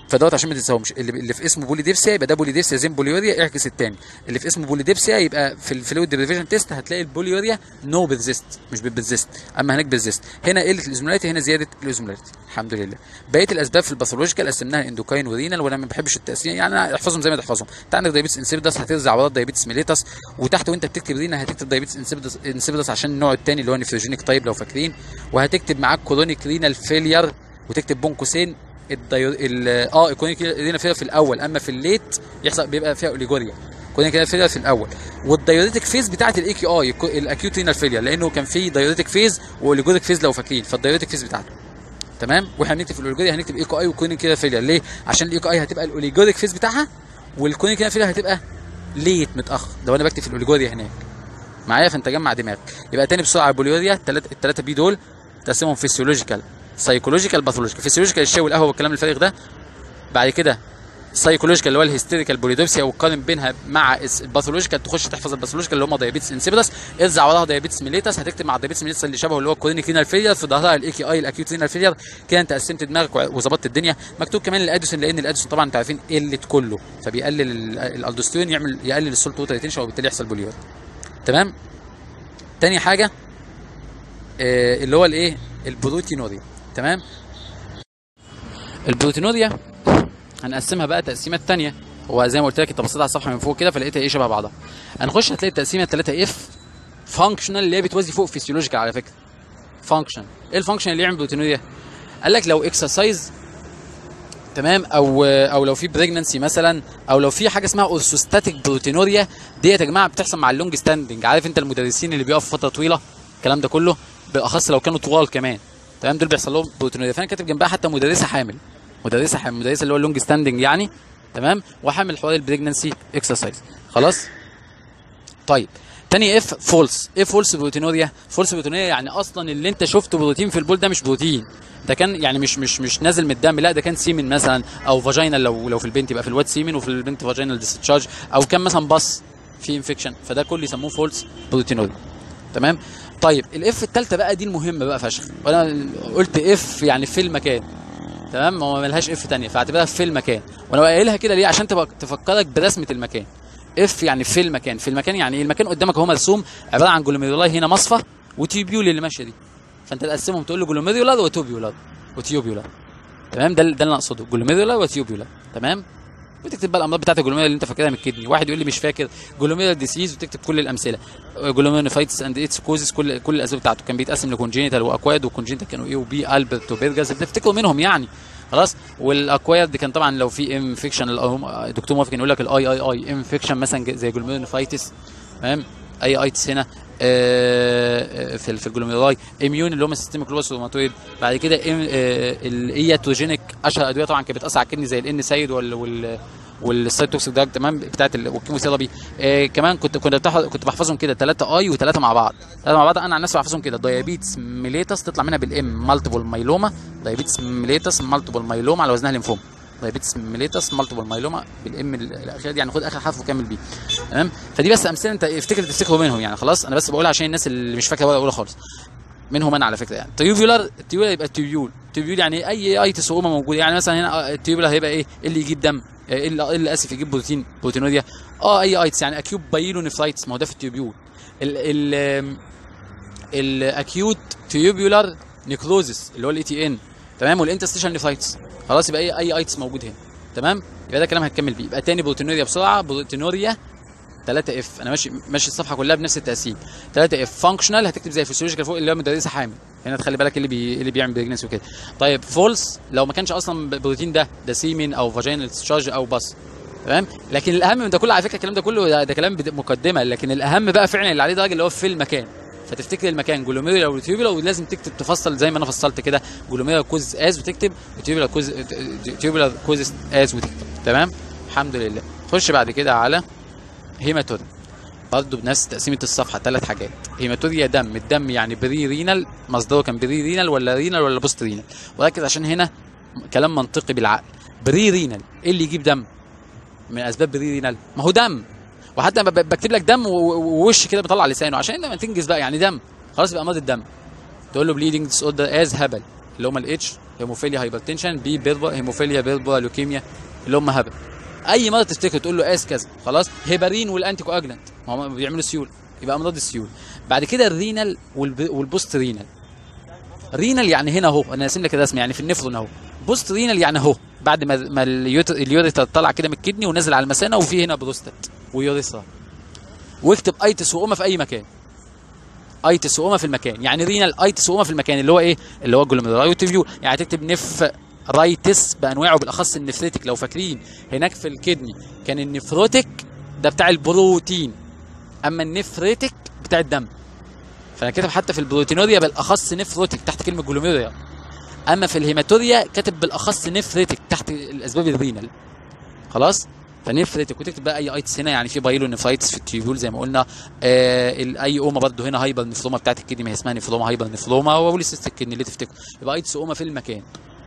فدوت عشان ما تنساهمش اللي, اللي في اسمه بوليديبسيا يبقى ده بوليديبسيا زين بوليوريا اعكس الثاني اللي في اسمه بوليديبسيا يبقى في الفلويد ديفيجن تيست هتلاقي البوليوريا نو بتزيست مش بتزيست اما هناك بتزيست هنا قله الاوزمولاريتي هنا زياده الاوزمولاريتي الحمد لله بقيه الاسباب في الباثولوجيكال قسمناها اندوكاين ورينال وانا ما بحبش التقسيم يعني احفظهم زي ما تحفظهم انت عندك دايبيتس انسيبيدس هترزع عضلات دايبيتس ميليتس وتحت وانت بتكتب رينا هتكتب دايبيتس انسيبيدس انسيبيدس عشان النوع الثاني اللي هو نيفروجينيك تايب لو فاكرين وهتكتب معاك كولونيك رينال فيلير وتكتب بين قوسين الديو... ال... اه الكونيك رينا فيلير في الاول اما في الليت يحصل بيبقى فيها اوليجوريا كونيك رينا فيلير في الاول والدايوريتك فيز بتاعت الاي كي اي الاكيوت رينال فيلير لانه كان في دايوريتك فيز واوليجوريك فيز لو فاكرين فالدايوريتك فيز بتاعته تمام واحنا بنكتب في الاوليجوريا هنكتب ايكو اي وكونيك رينا فيلير ليه عشان الايكو اي هتبقى الاوليجوريك فيز بتاعها والكونيك رينا فيلير هتبقى ليت متاخر ده وانا بكتب في الاوليجوريا هناك معايا فانت جمع دماغك يبقى تاني بسرعه البوليوريا الثلاثه الثلاثه بي دول تقسمهم فيسيولوجيكال سايكولوجيكال باثولوجيكال فيسيولوجيكال الشاي والقهوه والكلام الفارغ ده بعد كده سايكولوجيكال اللي هو الهيستيريكال بوليدوبسيا وتقارن بينها مع الباثولوجيكال تخش تحفظ الباثولوجيكال اللي هم دايابيتس انسيبيدس ارزع وراها دايابيتس ميليتس هتكتب مع الدايابيتس ميليتس اللي شبهه اللي هو الكورينيك رينال فيلير في ظهرها الاي كي اي الاكيوت رينال فيلير كده انت قسمت دماغك وظبطت الدنيا مكتوب كمان الاديسون لان الاديسون طبعا انتوا عارفين قله كله فبيقلل الالدوستيرون يعمل يقلل السولت ووتر ريتنشن وبالتالي يحصل بوليور تمام تاني حاجه آه اللي هو الايه البروتينوريا تمام البروتينوريا هنقسمها بقى تقسيمات تانية هو زي ما قلت لك انت بصيت على الصفحه من فوق كده فلقيتها ايه شبه بعضها هنخش هتلاقي التقسيمه 3 اف فانكشنال اللي هي بتوازي فوق فيسيولوجيكال على فكره فانكشن ايه الفانكشن اللي يعمل بروتينوريا قال لك لو اكسرسايز تمام او او لو في بريجننسي مثلا او لو في حاجه اسمها اورثوستاتيك بروتينوريا ديت يا جماعه بتحصل مع اللونج ستاندنج عارف انت المدرسين اللي بيقفوا فتره طويله الكلام ده كله بالاخص لو كانوا طوال كمان تمام دول بيحصل لهم بروتينوريا فانا كاتب جنبها حتى مدرسه حامل مدرسه حامل مدرسه اللي هو اللونج ستاندنج يعني تمام وحامل حوار البريجننسي اكسرسايز خلاص طيب تاني اف فولس ايه فولس بروتينوريا فولس بروتينوريا يعني اصلا اللي انت شفته بروتين في البول ده مش بروتين ده كان يعني مش مش مش نازل من الدم لا ده كان سيمن مثلا او فاجينال لو لو في البنت يبقى في الواد سيمن وفي البنت فاجينال ديسشارج او كان مثلا بص في انفكشن فده كله يسموه فولس بروتينوريا تمام طيب الاف الثالثه بقى دي المهمه بقى فشخ وانا قلت اف يعني في المكان تمام هو ملهاش اف ثانيه فاعتبرها في المكان وانا قايلها كده ليه عشان تبقى تفكرك برسمه المكان اف يعني في المكان في المكان يعني ايه المكان قدامك هو مرسوم عباره عن جلوميرولاي هنا مصفى وتيوبيول اللي ماشيه دي فانت تقسمهم تقول له جلوميرولار وتوبيولار وتيوبيولار تمام ده ده اللي انا اقصده جلوميرولار وتيوبيولار تمام وتكتب بقى الامراض بتاعت الجلوميرولار اللي انت فاكرها من الكدني واحد يقول لي مش فاكر جلوميرولار ديسيز وتكتب كل الامثله جلوميرونيفايتس اند ايتس كوزز كل كل الاسباب بتاعته كان بيتقسم لكونجينيتال واكواد وكونجينيتال كانوا ايه وبي البرت وبيرجاز بتفتكروا منهم يعني خلاص والاكوايرد كان طبعا لو في انفكشن الدكتور موافق يقول لك الاي اي اي انفكشن مثلا زي جلوميرونيفايتس تمام اي ايتس هنا آه في في الجلوميرولاي اميون اللي هم سيستميك لوبس روماتويد بعد كده الاياتوجينيك اشهر ادويه طبعا كانت بتاثر على الكدني زي الان سايد وال وال والسايتوكسيك دراج تمام بتاعت والكيموثيرابي آه كمان كنت كنت بتحفظ كنت بحفظهم كده ثلاثه اي وثلاثه مع بعض ثلاثه مع بعض انا عن نفسي بحفظهم كده دايابيتس ميليتس تطلع منها بالام مالتيبل مايلوما دايابيتس ميليتس مالتيبل مايلوما على وزنها لينفوما دايابيتس ميليتس مالتيبل مايلوما بالام الاخيره دي يعني خد اخر حرف وكمل بيه تمام فدي بس امثله انت افتكر تفتكروا منهم يعني خلاص انا بس بقولها عشان الناس اللي مش فاكره ولا اقولها خالص منهم انا على فكره يعني تيوبيولار التيوبيولار يبقى تيوبيول تيوبيول يعني اي اي تسوقه موجود يعني مثلا هنا التيوبيولار هيبقى ايه اللي يجيب دم ايه اللي, اللي اسف يجيب بروتين بروتينوريا اه اي ايتس يعني اكيوب بايلو نفرايتس ما هو ده في التيوبيول ال ال الاكيوت تيوبيولار نيكروزس اللي هو الاي تي ان تمام والانتستيشن نفرايتس خلاص يبقى ايه اي ايتس موجود هنا تمام يبقى ده كلام هتكمل بيه يبقى تاني بروتينوريا بسرعه بروتينوريا 3 اف انا ماشي ماشي الصفحه كلها بنفس التقسيم 3 اف فانكشنال هتكتب زي فيسيولوجيكال فوق اللي هو مدرسه حامل هنا تخلي بالك اللي بي... اللي بيعمل بريجنس وكده طيب فولس لو ما كانش اصلا بروتين ده ده سيمين او فاجينال تشارج او باص تمام لكن الاهم من ده كله على فكره الكلام ده كله ده, ده كلام مقدمه لكن الاهم بقى فعلا اللي عليه درجه اللي هو في المكان فتفتكر المكان جلوميريولا وتيوبولا ولازم تكتب تفصل زي ما انا فصلت كده جلوميريولا كوز از وتكتب وتيوبولا كوز تيوبولا كوز از وتكتب تمام الحمد لله خش بعد كده على هيماتوريا برضه بنفس تقسيمه الصفحه ثلاث حاجات هيماتوريا دم الدم يعني بري رينال مصدره كان بري رينال ولا رينال ولا بوست رينال وركز عشان هنا كلام منطقي بالعقل بري رينال ايه اللي يجيب دم من اسباب بري رينال ما هو دم وحتى بكتب لك دم ووش كده بيطلع لسانه عشان لما تنجز بقى يعني دم خلاص يبقى امراض الدم تقول له بليدنج ديس اوردر از هبل اللي هم الاتش هيموفيليا هايبرتنشن بي بيربا هيموفيليا بيربا لوكيميا اللي هم هبل اي مرض تفتكر تقول له اس كذا خلاص هيبارين والانتي كواجلانت ما هم بيعملوا سيول يبقى امراض السيول بعد كده الرينال والب... والبوست رينال رينال يعني هنا اهو انا راسم لك الرسم يعني في النفرون اهو بوست رينال يعني اهو بعد ما ما اليوت- اليوريثرا طلع كده من الكدني ونزل على المثانه وفي هنا بروستات ويوريثرا واكتب ايتس واوما في اي مكان ايتس واوما في المكان يعني رينال ايتس واوما في المكان اللي هو ايه اللي هو جلوميرولايوتيفيول يعني تكتب نف رايتس بانواعه بالاخص النفريتك لو فاكرين هناك في الكدني كان النفروتك ده بتاع البروتين اما النفريتك بتاع الدم فانا كاتب حتى في البروتينوريا بالاخص نفروتك تحت كلمه جلوميريا اما في الهيماتوريا كاتب بالاخص نفريتك تحت الاسباب الرينال خلاص فنفريتك وتكتب بقى اي ايتس هنا يعني في بايلو نفرايتس في التيبول زي ما قلنا آه ال- اي اوما برضه هنا هايبر نفلوما بتاعت الكدني ما هي اسمها نفلوما هايبر نفلوما وبوليسيست الكدني اللي تفتكر يبقى ايتس اوما في المكان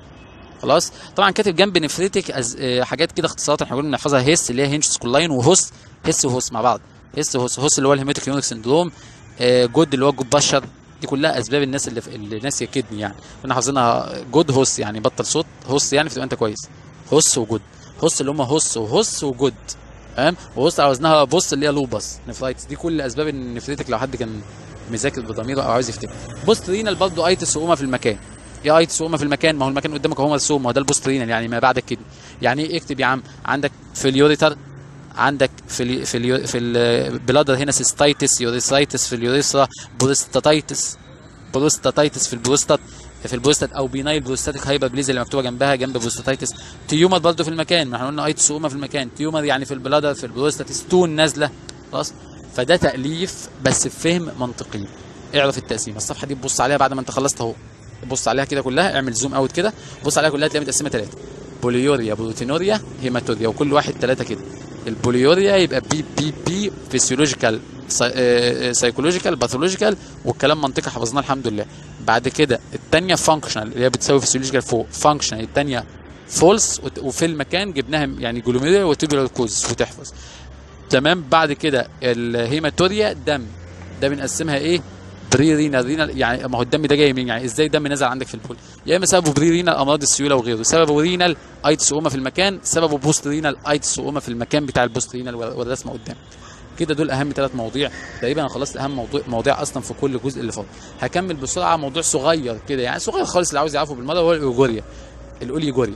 خلاص طبعا كاتب جنب نفريتك أز... آه حاجات كده اختصارات احنا قلنا نحفظها هيس اللي هي هينش سكولاين وهوس هيس وهوس مع بعض هيس وهوس هوس اللي هو الهيماتيك يونيك سندروم آه جود اللي هو جود بشر دي كلها اسباب الناس اللي في اللي ناسيه كدني يعني كنا حافظينها جود هوس يعني بطل صوت هوس يعني فتبقى انت كويس هوس وجود هوس اللي هم هوس وهوس وجود فاهم وهوس على وزنها بص اللي هي لوبس نفرايتس دي كل اسباب النفريتك لو حد كان مذاكر بضميره او عايز يفتكر بوست رينال برضه ايتس وأوما في المكان يا ايتس وأوما في المكان ما هو المكان قدامك هو السوم ما هو ده البوست رينال يعني ما بعد الكدني يعني ايه اكتب يا عم عندك في اليوريتر عندك في ال في ال في البلادر هنا سيستايتس يوريثرايتس في اليوريثرا بروستاتايتس بروستاتايتس في البروستات في البروستات او بينايل بروستاتيك هايبربليزيا اللي مكتوبه جنبها جنب بروستاتايتس تيومر برضه في المكان ما احنا قلنا ايتس وأوما في المكان تيومر يعني في البلادر في البروستات ستون نازله خلاص فده تاليف بس بفهم منطقي اعرف التقسيم الصفحه دي تبص عليها بعد ما انت خلصت اهو بص عليها كده كلها اعمل زوم اوت كده بص عليها كلها تلاقيها متقسمه ثلاثه بوليوريا بروتينوريا هيماتوريا وكل واحد ثلاثه كده البوليوريا يبقى بي بي بي فيسيولوجيكال سايكولوجيكال باثولوجيكال والكلام منطقي حفظناه الحمد لله بعد كده الثانيه فانكشنال اللي هي بتساوي فيسيولوجيكال فوق فانكشنال الثانيه فولس وفي المكان جبناها يعني جلوميريا وتوبيولار كوز وتحفظ تمام بعد كده الهيماتوريا دم ده بنقسمها ايه بري رينال رينال يعني ما هو الدم ده جاي منين يعني ازاي الدم نزل عندك في البول يا اما سببه بري رينال امراض السيوله وغيره سببه رينال ايتس اوما في المكان سببه بوست رينال ايتس اوما في المكان بتاع البوست رينال والرسمه قدام كده دول اهم ثلاث مواضيع تقريبا انا خلصت اهم موضوع مواضيع اصلا في كل جزء اللي فاضل هكمل بسرعه موضوع صغير كده يعني صغير خالص اللي عاوز يعرفه بالمره هو الاوجوريا الاوليجوريا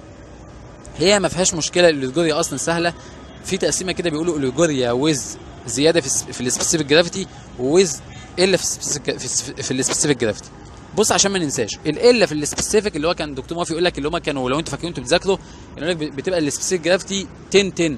هي ما فيهاش مشكله الاوليجوريا اصلا سهله في تقسيمه كده بيقولوا اوليجوريا ويز زياده في الس- في السبيسيفيك جرافيتي ويز الا في السبيسيفيك في, الس- في السبيسيفيك جرافيتي بص عشان ما ننساش الالا في السبيسيفيك اللي هو كان دكتور موافي يقول لك اللي هم كانوا لو انتوا فاكرين انتوا بتذاكروا يقول لك بتبقى السبيسيفيك جرافيتي 10 10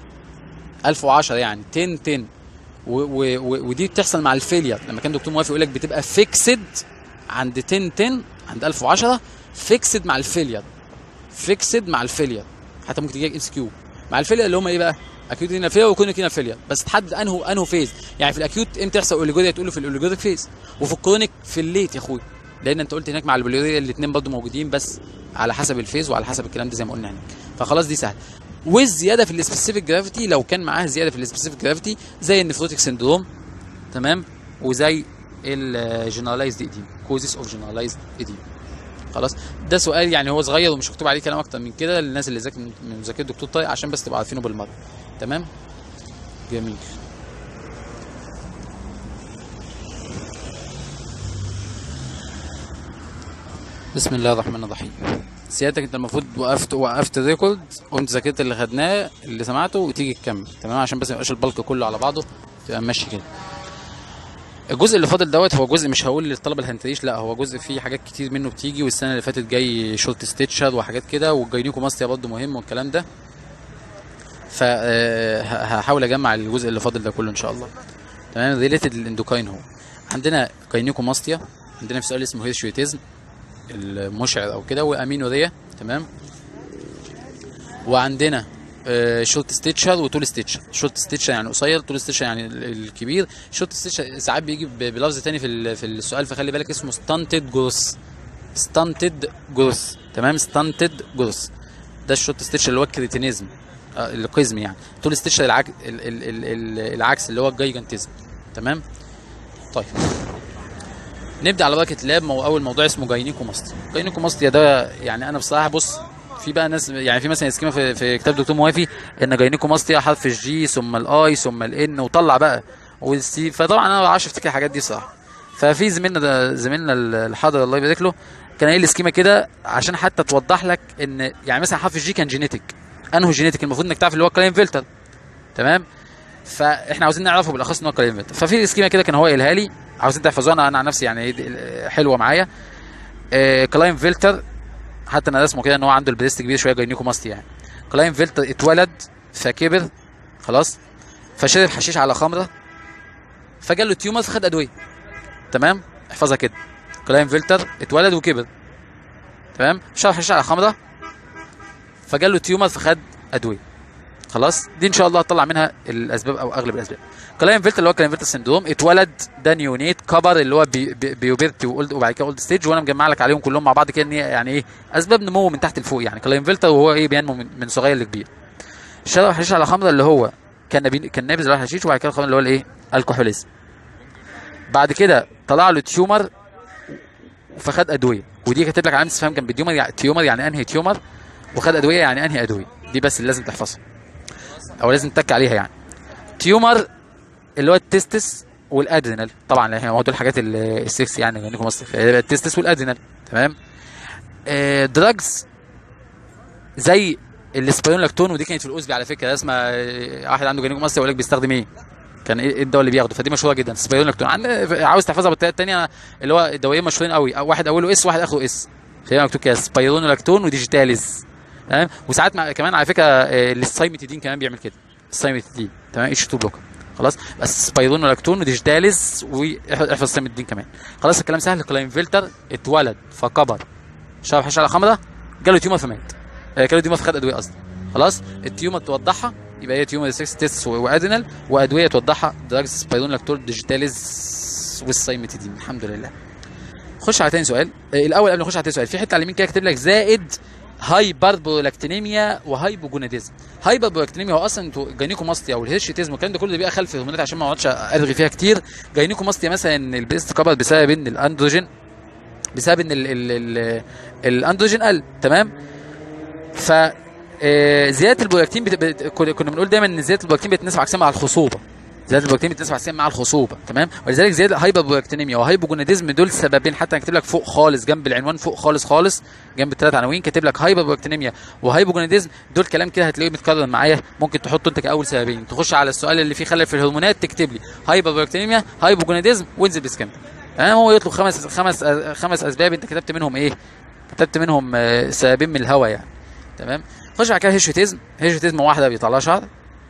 1010 يعني 10 10 و و و ودي بتحصل مع الفيلير لما كان دكتور موافي يقول لك بتبقى فيكسد عند 10 10 عند 1010 فيكسد مع الفيلير فيكسد مع الفيلير حتى ممكن تجيك ام اس كيو مع الفيلير اللي هم ايه بقى اكيوت رينال فيلير وكرونيك رينال فيلير بس تحدد انه انه فيز يعني في الاكيوت امتى يحصل اوليجوريا تقول له في الاوليجوريك فيز وفي الكرونيك في الليت يا اخويا لان انت قلت هناك مع البوليوريا الاثنين برضه موجودين بس على حسب الفيز وعلى حسب الكلام ده زي ما قلنا هناك فخلاص دي سهله والزياده في السبيسيفيك جرافيتي لو كان معاها زياده في السبيسيفيك جرافيتي زي النفروتيك سندروم تمام وزي الجنرالايزد ايديم كوزيس اوف جنرالايزد ايديم خلاص ده سؤال يعني هو صغير ومش مكتوب عليه كلام اكتر من كده للناس اللي ذاكر من مذاكره الدكتور طارق عشان بس تبقوا عارفينه بالمره تمام جميل بسم الله الرحمن الرحيم سيادتك انت المفروض وقفت وقفت الريكورد قمت ذاكرت اللي خدناه اللي سمعته وتيجي تكمل تمام عشان بس ما يبقاش البلك كله على بعضه تبقى ماشي كده الجزء اللي فاضل دوت هو جزء مش هقول للطلبه اللي هنتريش لا هو جزء فيه حاجات كتير منه بتيجي والسنه اللي فاتت جاي شورت ستيتشر وحاجات كده والجاينيكو ماستيا برضه مهم والكلام ده فهحاول اجمع الجزء اللي فاضل ده كله ان شاء الله تمام ريليتد للاندوكاين هو عندنا جاينيكو ماستيا عندنا في سؤال اسمه هيرشيوتيزم المشعر او كده وامينوريا تمام وعندنا شورت ستيتشر وطول ستيتشر شورت ستيتشر يعني قصير طول ستيتشر يعني ال- الكبير شورت ستيتشر ساعات بيجي ب- بلفظ تاني في ال- في السؤال فخلي بالك اسمه ستانتد جروس ستانتد جروس تمام ستانتد جروس ده الشورت ستيتشر اللي هو الكريتينيزم آه، القزم يعني طول ستيتشر العكس ال ال ال ال العكس اللي هو الجايجانتيزم تمام طيب نبدا على بركه الله مو اول موضوع اسمه جاينيكوماستيا جاينيكوماستيا ده يعني انا بصراحه بص في بقى ناس يعني في مثلا سكيما في, في كتاب دكتور موافي ان جاينيكوماستيا حرف الجي ثم الاي ثم الان وطلع بقى والسي فطبعا انا ما بعرفش افتكر الحاجات دي صراحه ففي زميلنا ده زميلنا الحاضر الله يبارك له كان قايل لي سكيما كده عشان حتى توضح لك ان يعني مثلا حرف الجي كان جينيتك انه جينيتك المفروض انك تعرف اللي هو كلاين فلتر تمام فاحنا عاوزين نعرفه بالاخص ان هو كلاين فلتر ففي سكيما كده كان هو قايلها لي عاوزين تحفظوها انا انا عن نفسي يعني حلوه معايا آه كلاين فلتر حتى انا رسمه كده ان هو عنده البريست كبير شويه جاينيكو ماستي يعني كلاين فلتر اتولد فكبر خلاص فشرب حشيش على خمره فجاله تيومر فخد ادويه تمام احفظها كده كلاين فلتر اتولد وكبر تمام شرب حشيش على خمره فجاله تيومر فخد ادويه خلاص دي ان شاء الله هطلع منها الاسباب او اغلب الاسباب كلاين فيلتر اللي هو كلاين فيلتر سندروم اتولد ده نيونيت كبر اللي هو بي بي بيوبرتي وقلت وبعد كده اولد ستيج وانا مجمع لك عليهم كلهم مع بعض كده ان يعني ايه اسباب نمو من تحت لفوق يعني كلاين فيلتر وهو ايه بينمو من, من صغير لكبير شرب حشيش على خمره اللي هو كان نبي كان نابذ على حشيش وبعد كده الخمره اللي هو الايه الكحوليزم بعد كده طلع له تيومر فخد ادويه ودي كاتب لك علامه استفهام جنب التيومر يعني تيومر يعني انهي تيومر وخد ادويه يعني انهي ادويه دي بس اللي لازم تحفظها او لازم تتك عليها يعني تيومر اللي هو التستس والادرينال طبعا هي دول الحاجات السكس يعني عندكم مصر التستس والادرينال تمام آه دراجز زي السبايونلاكتون ودي كانت في الاوزبي على فكره اسمها واحد عنده جنين مصري يقول لك بيستخدم ايه كان ايه الدواء اللي بياخده فدي مشهوره جدا سبايونلاكتون عاوز تحفظها بالطريقه الثانيه اللي هو الدوايين مشهورين قوي واحد اوله اس واحد اخره اس فهي مكتوب كده سبايرونولاكتون وديجيتاليز تمام وساعات مع كمان على فكره السايمتيدين كمان بيعمل كده السايمتيدين تمام اتش 2 بلوكر خلاص بس سبايرون ولاكتون وديجيتاليز واحفظ السايمتيدين كمان خلاص الكلام سهل كلاين فلتر اتولد فكبر شرب حشره على خمره جاله تيومر فمات آه جاله تيومر فخد ادويه اصلا خلاص التيومر توضحها يبقى هي تيومر 6 تيست وادينال وادويه توضحها دراجز سبايرون لاكتون ديجيتاليز والسايمتيدين الحمد لله خش على تاني سؤال آه الاول قبل ما نخش على تاني سؤال في حته على اليمين كده كاتب لك زائد هايبربولاكتينيميا وهايبوجوناديزم هايبربولاكتينيميا هو اصلا انتوا جاينيكوماستيا والهيرشيتيزم والكلام ده كله ده بيبقى خلف الهرمونات عشان ما اقعدش ارغي فيها كتير جاينيكوماستيا مثلا ان البريست كبر بسبب ان الاندروجين بسبب ان ال ال ال الاندروجين قل تمام ف زياده البرولاكتين بت... بت... كنا بنقول دايما ان زياده البرولاكتين بتتناسب عكسها مع الخصوبه زياده البرولاكتين بتتناسب عكسها مع الخصوبه تمام ولذلك زياده هايبربرولاكتينيميا وهايبوجوناديزم دول سببين حتى انا كاتب لك فوق خالص جنب العنوان فوق خالص خالص جنب الثلاث عناوين كاتب لك هايبربرولاكتينيميا وهايبوجوناديزم دول كلام كده هتلاقيه متكرر معايا ممكن تحطه انت كاول سببين تخش على السؤال اللي فيه خلل في الهرمونات تكتب لي هايبربرولاكتينيميا هايبوجوناديزم وانزل بسكان تمام هو يطلب خمس خمس خمس اسباب انت كتبت منهم ايه كتبت منهم سببين من الهوا يعني تمام خش على كده هيرشوتيزم هيرشوتيزم واحده بيطلع شعر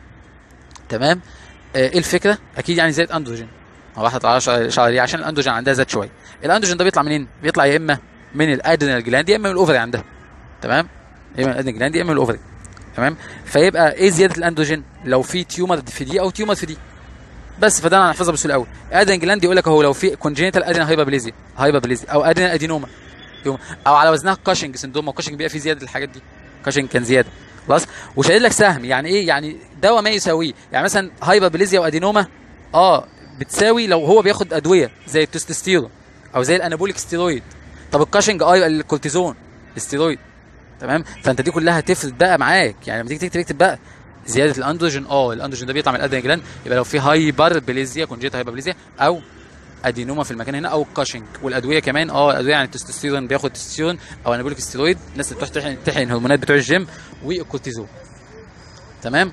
تمام ايه الفكره اكيد يعني زي الاندروجين هو واحده طلع شعر ليه عشان الاندروجين عندها زاد شويه الاندروجين ده بيطلع منين بيطلع يا اما من الادرينال جلاند يا اما من الاوفري عندها تمام يا اما من الادرينال جلاند يا اما من الاوفري تمام فيبقى ايه زياده الاندروجين لو في تيومر في دي او تيومر في دي بس فده انا هحفظها بسهوله قوي ادرينال جلاند يقول لك اهو لو في كونجينيتال ادرينال هايبربليزيا هايبربليزيا او ادرينال ادينوما او على وزنها كاشنج سندروم وكاشنج بيبقى فيه زياده الحاجات دي كاشنج كان زياده خلاص وشايل لك سهم يعني ايه يعني دواء ما يساويه يعني مثلا هايبربليزيا وادينوما اه بتساوي لو هو بياخد ادويه زي التستوستيرون او زي الانابوليك ستيرويد طب الكاشنج اه الكورتيزون الستيرويد تمام فانت دي كلها تفرق بقى معاك يعني لما تيجي تكتب اكتب بقى زياده الاندروجين اه الاندروجين ده بيطلع من الادرينال جلاند يبقى لو في هايبربليزيا كونجيتا هايبربليزيا او ادينوما في المكان هنا او الكاشنج والادويه كمان اه الادويه يعني التستوستيرون بياخد تستوستيرون او انابوليك ستيرويد الناس اللي بتروح تحقن الهرمونات بتوع الجيم والكورتيزون تمام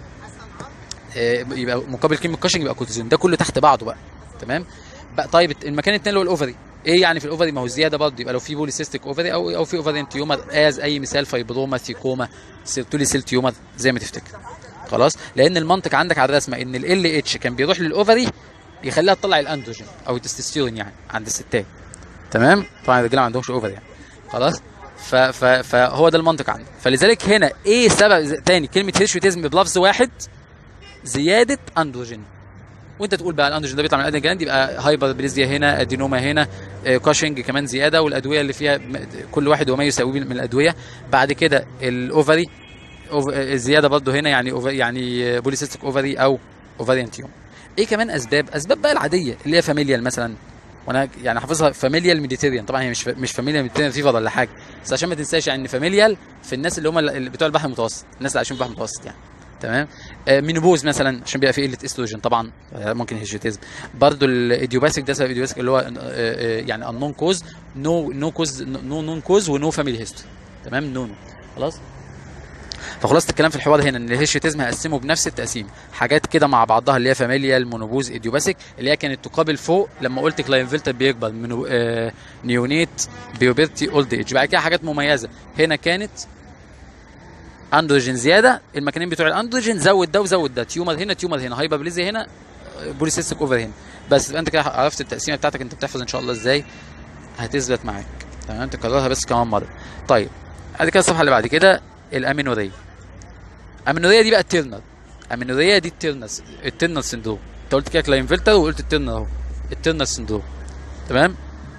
آه يبقى مقابل كلمه كاشنج يبقى كورتيزون ده كله تحت بعضه بقى تمام بقى طيب المكان الثاني اللي هو الاوفري ايه يعني في الاوفري ما هو زياده برضه يبقى لو في بوليسيستيك اوفري او او في اوفرين تيومر از اي مثال فايبروما ثيكوما سيرتولي سيل تيومر زي ما تفتكر خلاص لان المنطق عندك على الرسمه ان ال اتش كان بيروح للاوفري يخليها تطلع الاندروجين او التستوستيرون يعني عند الستات تمام طبعا الرجاله ما عندهمش اوفر يعني خلاص ف ف فهو ده المنطق عندي فلذلك هنا ايه سبب تاني كلمه هيرشوتيزم بلفظ واحد زياده اندروجين وانت تقول بقى الاندروجين ده بيطلع من الادرينال جلاند يبقى هايبر بليزيا هنا ادينوما هنا آه كاشنج كمان زياده والادويه اللي فيها كل واحد وما يساويه من الادويه بعد كده الاوفري زياده برضه هنا يعني يعني بوليسيستيك اوفري او اوفريان تيوم ايه كمان اسباب اسباب بقى العاديه اللي هي فاميليال مثلا وانا يعني حافظها فاميليال ميديتيريان طبعا هي مش مش فاميليال ميديتيريان فيفر ولا حاجه بس عشان ما تنساش يعني فاميليال في الناس اللي هم اللي بتوع البحر المتوسط الناس اللي عايشين في البحر المتوسط يعني تمام آه مينوبوز مثلا عشان بيبقى فيه قله استروجين طبعا آه ممكن هيجيتيزم برضه الايديوباثيك ده سبب ايديوباثيك اللي هو آه آه يعني النون كوز نو نو كوز نو نون كوز ونو فاميلي هيستوري تمام نو خلاص فخلاصه الكلام في الحوار هنا ان الهيشيتيزم هقسمه بنفس التقسيم حاجات كده مع بعضها اللي هي فاميليال مونوبوز ايديوباثيك اللي هي كانت تقابل فوق لما قلت كلاينفيلتر بيكبر منو آه نيونيت بيوبرتي اولد ايج بعد كده حاجات مميزه هنا كانت اندروجين زياده المكانين بتوع الاندروجين زود ده وزود ده تيومر هنا تيومر هنا هايبربليزيا هنا بوليسيستيك اوفر هنا بس يبقى انت كده عرفت التقسيمه بتاعتك انت بتحفظ ان شاء الله ازاي هتثبت معاك تمام تكررها بس كمان مره طيب بعد كده الصفحه اللي بعد كده الامينوريه امينوريه دي بقى التيرنر امينوريه دي التيرنر التيرنر سندروم انت قلت كده كلاينفلتر وقلت التيرنر اهو التيرنر سندروم تمام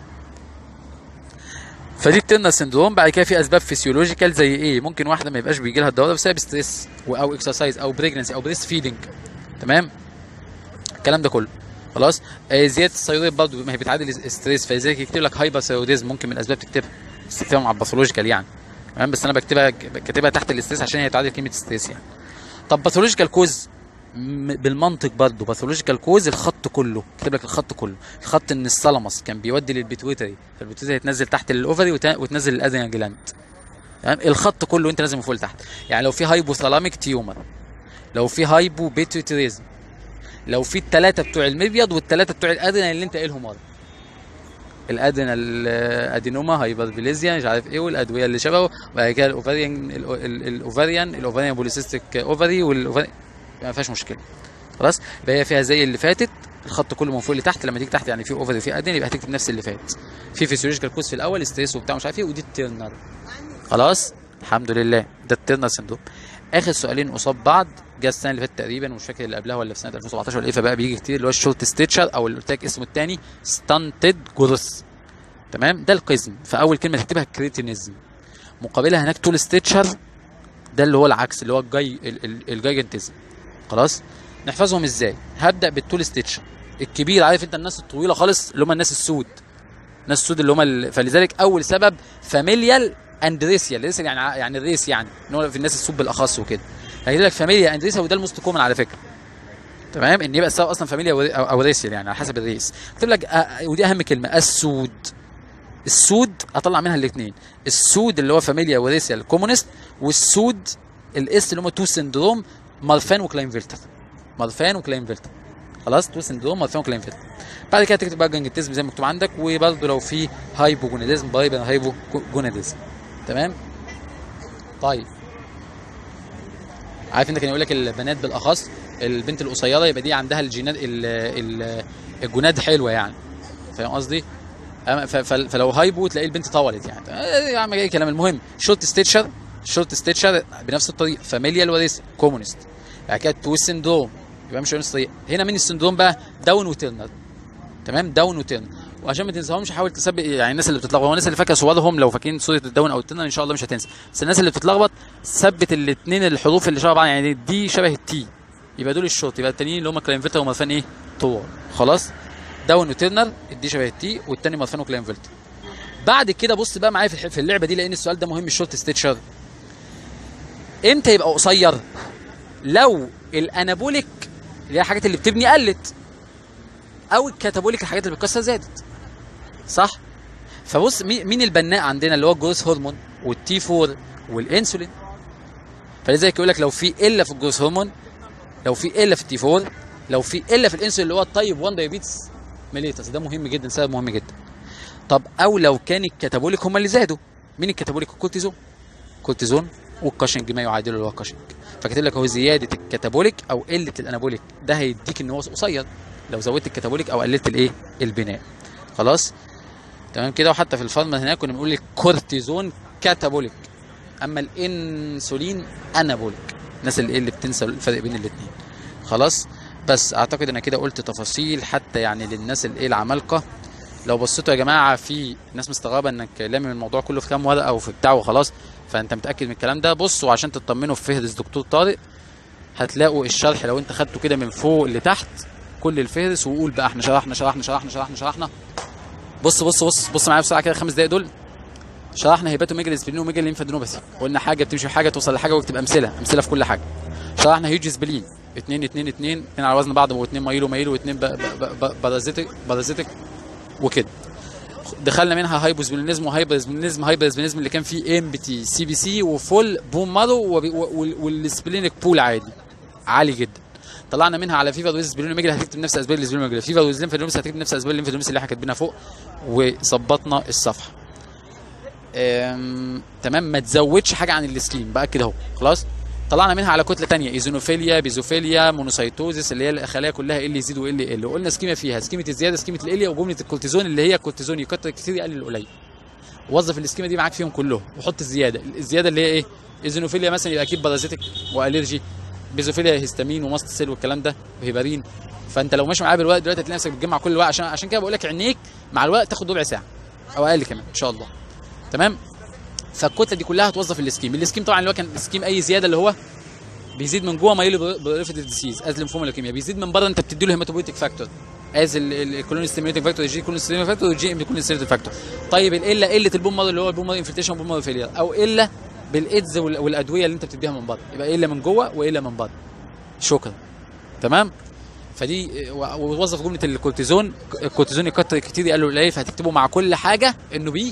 فدي التيرنر سندروم بعد كده في اسباب فيسيولوجيكال زي ايه ممكن واحده ما يبقاش بيجي لها الدوره بسبب ستريس او اكسرسايز او بريجنسي او بريست فيدنج تمام الكلام ده كله خلاص آه زياده الثيرويد برضه ما هي بتعادل الستريس فلذلك يكتب لك هايبر ثيروديزم ممكن من الاسباب تكتبها بس تكتبها مع الباثولوجيكال يعني تمام بس انا بكتبها كاتبها تحت الاستريس عشان هي تعادل كلمه ستريس يعني طب باثولوجيكال كوز بالمنطق برضه باثولوجيكال كوز الخط كله كاتب لك الخط كله الخط ان الثالاموس كان بيودي للبيتويتري فالبيتويتري تنزل تحت الاوفري وتنزل الادرينال جلاند تمام الخط كله انت لازم فوق لتحت يعني لو في هايبوثالاميك تيومر لو في هايبو بيتويتريزم لو في الثلاثه بتوع المبيض والثلاثه بتوع الادرينال اللي انت قايلهم ورا الادرينال ادينوما هايبربليزيا مش عارف ايه والادويه اللي شبهه وبعد كده الاوفريان الاوفريان الاوفريان بوليسيستيك اوفري والاوفريان ما فيهاش مشكله خلاص يبقى هي فيها زي اللي فاتت الخط كله من فوق لتحت لما تيجي تحت يعني في اوفري في ادرينال يبقى هتكتب نفس اللي فات في فيسيولوجيكال كوز في الاول ستريس وبتاع مش عارف ايه ودي التيرنر خلاص الحمد لله ده التيرنر سندروم اخر سؤالين قصاد بعض جه السنه اللي فاتت تقريبا ومش فاكر اللي قبلها ولا في سنه 2017 ولا ايه فبقى بيجي كتير اللي هو الشورت ستيتشر او اللي قلت لك اسمه الثاني ستانتد جروث تمام ده القزم فاول كلمه تكتبها كريتينيزم مقابلها هناك طول ستيتشر ده اللي هو العكس اللي هو الجاي الجايجنتيزم خلاص نحفظهم ازاي هبدا بالطول ستيتشر الكبير عارف انت الناس الطويله خالص اللي هم الناس السود الناس السود اللي هم ال... فلذلك اول سبب فاميليال اند ريسيال ريسيال يعني يعني الريس يعني ان هو في الناس السود بالاخص وكده هيجي لك فاميليا اند ريسيال وده الموست كومن على فكره تمام ان يبقى السبب اصلا فاميليا او, أو ريسيال يعني على حسب الريس اكتب لك آه ودي اهم كلمه السود السود اطلع منها الاثنين السود اللي هو فاميليا وريسيال كومونست والسود الاس اللي هم تو سندروم مارفان وكلاينفيلتر مارفان وكلاينفيلتر خلاص تو سندروم مارفان وكلاينفيلتر بعد كده تكتب بقى جنجتيزم زي ما مكتوب عندك وبرده لو في هايبوجوناديزم بايبر هايبوجوناديزم تمام طيب عارف انت كان يقول لك البنات بالاخص البنت القصيره يبقى دي عندها الجينات الجناد حلوه يعني فاهم قصدي؟ فلو هايبو تلاقي البنت طولت يعني يا عم ايه كلام المهم شورت ستيتشر شورت ستيتشر بنفس الطريقه فاميليال وريس كومونست بعد كده تو سندروم يبقى مش نفس الطريقه هنا مين السندروم بقى داون وتيرنر تمام داون وتيرنر وعشان ما تنساهمش حاول تثبت يعني الناس اللي بتتلخبط الناس اللي فاكره صورهم لو فاكرين صوره الداون او التيرنر ان شاء الله مش هتنسى بس الناس اللي بتتلخبط ثبت الاثنين الحروف اللي شبه بعض يعني دي شبه التي يبقى دول الشورت يبقى التانيين اللي هم كلاينفيلتر ومرفان ايه طول خلاص داون وتيرنر دي شبه التي والتاني مرفان وكلاينفيلتر بعد كده بص بقى معايا في اللعبه دي لان السؤال ده مهم الشورت ستيتشر امتى يبقى قصير لو الانابوليك اللي هي الحاجات اللي بتبني قلت او الكاتابوليك الحاجات اللي بتكسر زادت صح فبص مين البناء عندنا اللي هو الجروث هرمون والتي 4 والانسولين فلذلك يقول لك لو في قله في الجروث هرمون لو في قله في التي 4 لو في قله في الانسولين اللي هو التايب 1 دايابيتس ميليتس ده مهم جدا سبب مهم جدا طب او لو كان الكاتابوليك هم اللي زادوا مين الكاتابوليك الكورتيزون كورتيزون والكاشنج ما يعادله اللي هو الكاشنج فكاتب لك اهو زياده الكاتابوليك او قله الانابوليك ده هيديك ان هو قصير لو زودت الكاتابوليك او قللت الايه البناء خلاص تمام كده وحتى في الفارما هناك كنا بنقول الكورتيزون كاتابوليك اما الانسولين انابوليك الناس اللي اللي بتنسى الفرق بين الاثنين خلاص بس اعتقد انا كده قلت تفاصيل حتى يعني للناس الايه العمالقه لو بصيتوا يا جماعه في ناس مستغربه انك لامم الموضوع كله في كام ورقه وفي بتاع وخلاص فانت متاكد من الكلام ده بصوا عشان تطمنوا في فهرس دكتور طارق هتلاقوا الشرح لو انت خدته كده من فوق لتحت كل الفهرس وقول بقى احنا شرحنا شرحنا شرحنا شرحنا شرحنا بص بص بص بص معايا بسرعه كده خمس دقايق دول شرحنا هيباتو ميجل سبلين وميجل ليمفادينوباثي قلنا حاجه بتمشي في حاجه توصل لحاجه واكتب امثله امثله في كل حاجه شرحنا هيوج سبلين 2 2 2 2 على وزن بعض واثنين مايلو مايلو واثنين بارازيتك بارازيتك وكده دخلنا منها هايبوسبلينيزم وهايبرسبلينيزم هايبرسبلينيزم اللي كان فيه امبتي سي بي سي وفول بوم مارو والسبلينك بول عادي عالي جدا طلعنا منها على فيفر ويز سبلينوميجل هتكتب نفس اسباب السبلينوميجل فيفر ويز ليمفادينومس هتكتب نفس اسباب الليمفادينومس اللي احنا كاتبينها فوق وظبطنا الصفحه أم... تمام ما تزودش حاجه عن السكيم بقى كده اهو خلاص طلعنا منها على كتله ثانيه ايزونوفيليا بيزوفيليا مونوسايتوزيس اللي هي الخلايا كلها اللي يزيد واللي يقل وقلنا سكيمه فيها سكيمه الزياده سكيمه الاليا وجمله الكورتيزون اللي هي كورتيزون يكتر كتير يقلل القليل وظف السكيمه دي معاك فيهم كلهم وحط الزياده الزياده اللي هي ايه ايزونوفيليا مثلا يبقى اكيد بارازيتك والرجي بيزوفيليا هيستامين وماست سيل والكلام ده وهيبارين فانت لو ماشي معايا بالوقت دلوقتي هتلاقي نفسك بتجمع كل الوقت عشان عشان كده بقول لك عينيك مع الوقت تاخد ربع ساعه او اقل كمان ان شاء الله تمام فالكتله دي كلها هتوظف السكيم السكيم طبعا اللي هو كان سكيم اي زياده اللي هو بيزيد من جوه مايلو بريفيتيف ديسيز از ليمفوما لوكيميا بيزيد من بره انت بتدي له هيماتوبويتيك فاكتور از الكولون ستيميوليتنج فاكتور الجي كولون ستيميوليتنج فاكتور والجي ام كولون ستيميوليتنج فاكتور طيب الا قله البوم مارو اللي هو البوم مارو انفلتريشن والبوم مارو فيلير او الا بالايدز والادويه اللي انت بتديها من بره يبقى الا من جوه والا من بره شكرا تمام فدي ووظف جمله الكورتيزون الكورتيزون يكتر كتير قالوا قليل فهتكتبه مع كل حاجه انه بي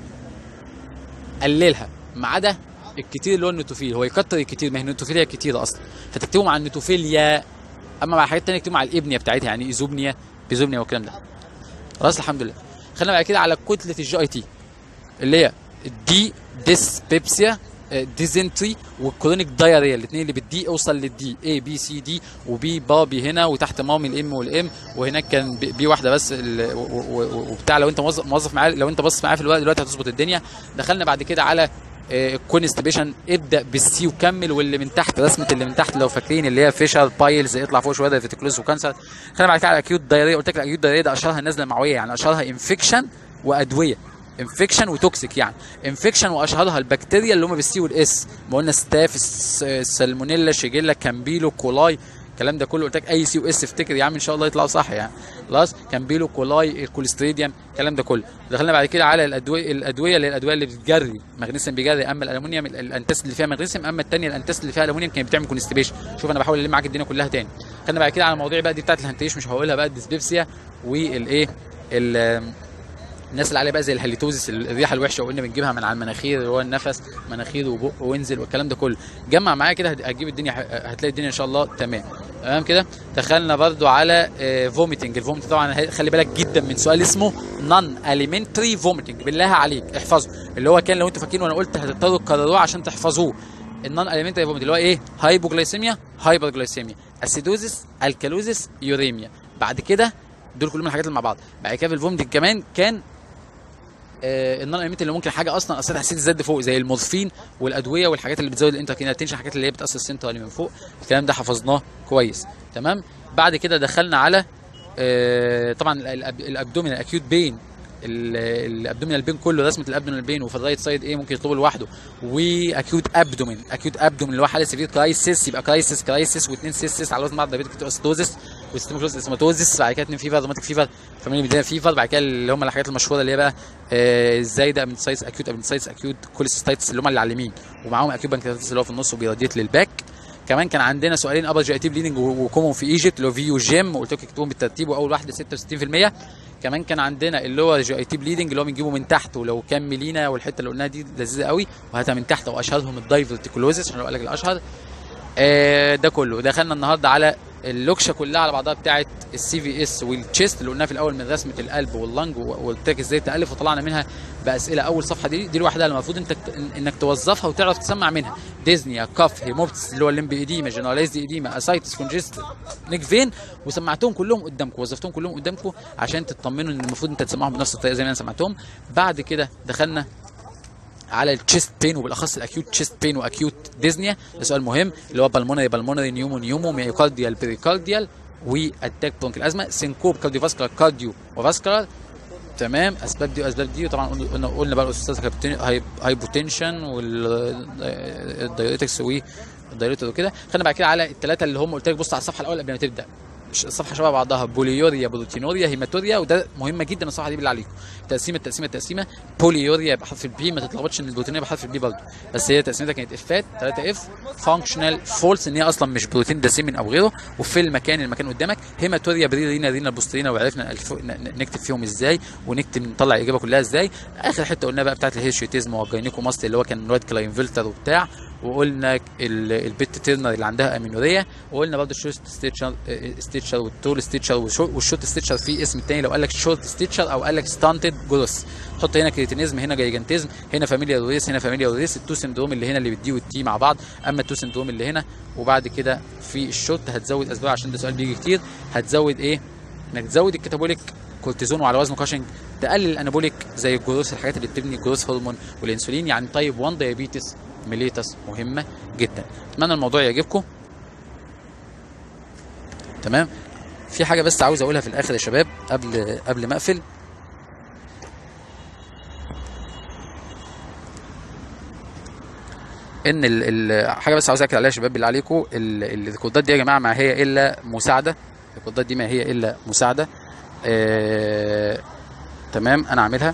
قللها ما عدا الكتير اللي هو النوتوفيل هو يكتر الكتير ما هي النوتوفيليا كتيره اصلا فتكتبه مع النوتوفيليا اما مع حاجات ثانيه اكتبه مع الابنيه بتاعتها يعني ايزوبنيا بيزوبنيا والكلام ده خلاص الحمد لله خلينا بعد كده على كتله الجي اي تي اللي هي الدي ديسبيبسيا ديزنتري والكرونيك دايريا الاثنين اللي بالدي اوصل للدي اي بي سي دي وبي بابي هنا وتحت مامي الام والام وهناك كان بي, بي واحده بس وبتاع لو انت موظف موظف معايا لو انت باصص معايا في الوقت دلوقتي هتظبط الدنيا دخلنا بعد كده على الكونستيبيشن ابدا بالسي وكمل واللي من تحت رسمه اللي من تحت لو فاكرين اللي هي فيشر بايلز يطلع فوق شويه فيتيكولوز وكانسر خلينا بعد كده على اكيوت دايريا قلت لك الاكيوت دايريا ده اشهرها النزله المعويه يعني اشهرها انفكشن وادويه انفكشن وتوكسيك يعني انفكشن واشهرها البكتيريا اللي هم بالسي والاس ما قلنا ستاف سالمونيلا شيجيلا كامبيلو كولاي الكلام ده كله قلت لك اي سي واس افتكر يا عم ان شاء الله يطلعوا صح يعني خلاص كامبيلو كولاي الكوليستريديوم الكلام ده كله دخلنا بعد كده على الادويه الادويه اللي هي الادويه اللي بتجري مغنيسيوم بيجري اما الالومنيوم الانتاس اللي فيها مغنيسيوم اما الثانيه الانتاس اللي فيها الومنيوم كانت بتعمل كونستيبيشن شوف انا بحاول الم معاك الدنيا كلها تاني خلينا بعد كده على المواضيع بقى دي بتاعت الهنتيش مش هقولها بقى الديسبيبسيا والايه الناس اللي عليها بقى زي الهاليتوزيس الريحه الوحشه وقلنا بنجيبها من على المناخير اللي هو النفس مناخير وبق وانزل والكلام ده كله جمع معايا كده هتجيب الدنيا هتلاقي الدنيا ان شاء الله تمام تمام كده دخلنا برضو على فوميتنج الفوميت طبعا خلي بالك جدا من سؤال اسمه نون اليمنتري فوميتنج بالله عليك احفظه اللي هو كان لو انتوا فاكرين وانا قلت هتضطروا تكرروه عشان تحفظوه النون اليمنتري فوميتنج اللي هو ايه هايبوجلايسيميا هايبرجلايسيميا اسيدوزيس الكالوزيس يوريميا بعد كده دول كلهم الحاجات اللي مع بعض بعد كده في الفوميتنج كمان كان آه النون اليمنت اللي ممكن حاجه اصلا اثرت حسيت الزد فوق زي المورفين والادويه والحاجات اللي بتزود الانتركيناتينشن الحاجات اللي هي بتاثر السنتر اللي من فوق الكلام ده حفظناه كويس تمام بعد كده دخلنا على آه طبعا الابدومينال اكيوت بين الابدومينال بين كله رسمه الابدومينال بين وفي الرايت سايد ايه ممكن يطلبه لوحده واكيوت ابدومين اكيوت ابدومين اللي هو حاله سيفير كرايسيس يبقى كرايسيس كرايسيس واثنين سيسيس على وزن بعض دايبيتك اسيدوزيس وستيموكلوز اسماتوزيس بعد كده اثنين فيفر روماتيك فيفر فاميلي بدايه فيفر بعد كده اللي هم الحاجات المشهوره اللي هي بقى آه ازاي ده ابنسايتس اكيوت ابنسايتس اكيوت كوليسيستايتس اللي هم اللي على اليمين ومعاهم اكيوت بانكرياتيس اللي هو في النص وبيراديت للباك كمان كان عندنا سؤالين ابر جي تي بليدنج وكومون في ايجيبت اللي هو فيو جيم وقلت لك اكتبهم بالترتيب واول واحده 66% كمان كان عندنا اللي هو جي اي تي بليدنج اللي هو بنجيبه من تحت ولو كان ميلينا والحته اللي قلناها دي لذيذه قوي وهاتها من تحت واشهرهم الدايفرتيكولوزيس عشان اقول لك الاشهر آه ده كله دخلنا النهارده على اللوكشه كلها على بعضها بتاعه السي في اس والتشيست اللي قلناها في الاول من رسمه القلب واللنج وقلت لك ازاي تالف وطلعنا منها باسئله اول صفحه دي دي لوحدها المفروض انت انك توظفها وتعرف تسمع منها ديزنيا كاف هيموبتس اللي هو الليمب ايديما جنرالايز ايديما اسايتس كونجست نيك فين وسمعتهم كلهم قدامكم وظفتهم كلهم قدامكم عشان تطمنوا ان المفروض انت تسمعهم بنفس الطريقه زي ما انا سمعتهم بعد كده دخلنا على التشيست بين وبالاخص الاكيوت تشيست بين واكيوت ديزنيا ده سؤال مهم اللي هو بالمونري بالمونري نيومو نيومو ميوكارديال بريكارديال واتاك برونك الازمه سينكوب كارديو فاسكولار كارديو وفاسكولار تمام اسباب دي واسباب دي وطبعا قلنا قلنا بقى الاستاذ هايبوتنشن والدايريتكس والدايريتر وكده خلينا بعد كده على الثلاثه اللي هم قلت لك بص على الصفحه الاول قبل ما تبدا ش- الصفحه شبه بعضها بوليوريا بروتينوريا هيماتوريا وده مهمه جدا الصفحه دي بالله عليكم تقسيمه تقسيمه تقسيمه بوليوريا بحرف البي ما تتلخبطش ان البروتينوريا بحرف البي برضه بس هي تقسيمتها كانت افات 3 اف فانكشنال فولس ان هي اصلا مش بروتين ده سيمن او غيره وفي المكان المكان قدامك هيماتوريا بري رينا رينا بوسترينا وعرفنا الف- ن- ن- نكتب فيهم ازاي ونكتب نطلع الاجابه كلها ازاي اخر حته قلنا بقى بتاعت الهيرشيوتيزم والجاينيكوماست اللي هو كان راد كلاينفلتر وبتاع وقلنا ال- البت تيرنر اللي عندها امينوريا وقلنا برضه الشورت ستيتشر ستيتشر والتول ستيتشر والشورت ستيتشر في اسم تاني لو قال لك شورت ستيتشر او قال لك ستانتد جروس حط هنا كريتينيزم هنا جايجانتيزم هنا فاميليا ريس هنا فاميليا ريس التو سندروم اللي هنا اللي بالدي والتي مع بعض اما التو سندروم اللي هنا وبعد كده في الشورت هتزود اسباب عشان ده سؤال بيجي كتير هتزود ايه انك تزود الكتابوليك كورتيزون وعلى وزن كاشنج تقلل الانابوليك زي الجلوس الحاجات اللي بتبني الجلوس هرمون والانسولين يعني طيب 1 دايابيتس ميليتس مهمه جدا اتمنى الموضوع يعجبكم تمام في حاجه بس عاوز اقولها في الاخر يا شباب قبل قبل ما اقفل ان ال ال حاجه بس عاوز اكد عليها يا شباب بالله عليكم ال- الكودات دي يا جماعه ما هي الا مساعده الكودات دي ما هي الا مساعده آه تمام انا عاملها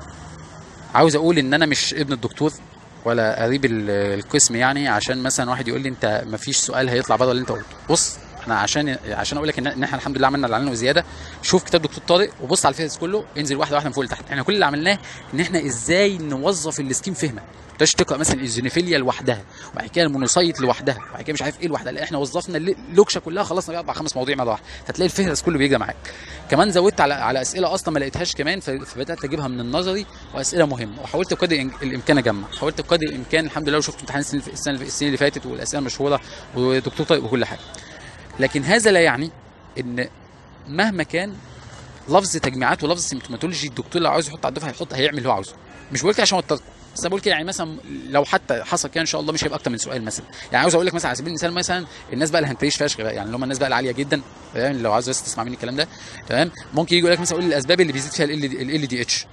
عاوز اقول ان انا مش ابن الدكتور ولا قريب ال- القسم يعني عشان مثلا واحد يقول لي انت ما فيش سؤال هيطلع بره اللي انت قلته بص انا عشان عشان اقول لك ان إن احنا الحمد لله عملنا اللي علينا وزياده شوف كتاب دكتور طارق وبص على الفهرس كله انزل واحده واحده من فوق لتحت احنا كل اللي عملناه ان احنا ازاي نوظف السكيم فهمه تقدرش تقرا مثلا الزينوفيليا لوحدها وبعد كده المونوسايت لوحدها وبعد كده مش عارف ايه لوحدها لا احنا وظفنا اللي- اللوكشه كلها خلصنا بيها اربع خمس مواضيع مره واحده هتلاقي الفهرس كله بيجي معاك كمان زودت على على اسئله اصلا ما لقيتهاش كمان ف- فبدات اجيبها من النظري واسئله مهمه وحاولت بقدر الإم- الامكان اجمع حاولت بقدر الامكان الحمد لله وشفت امتحان السنه السنه السنة اللي فاتت والاسئله المشهوره ودكتور طارق وكل حاجه لكن هذا لا يعني ان مهما كان لفظ تجميعات ولفظ سيمتوماتولوجي الدكتور لو عاوز يحط على الدفعه هيحط هيعمل اللي هو عاوزه مش بقول كده عشان اوتركم بس انا بقول كده يعني مثلا لو حتى حصل كده ان شاء الله مش هيبقى اكتر من سؤال مثلا يعني عاوز اقول لك مثلا على سبيل المثال مثلا الناس بقى اللي هنتريش فشخ بقى يعني اللي هم الناس بقى العاليه جدا فاهم لو عاوز بس تسمع مني الكلام ده تمام ممكن يجي يقول لك مثلا قول لي الاسباب اللي بيزيد فيها ال دي اتش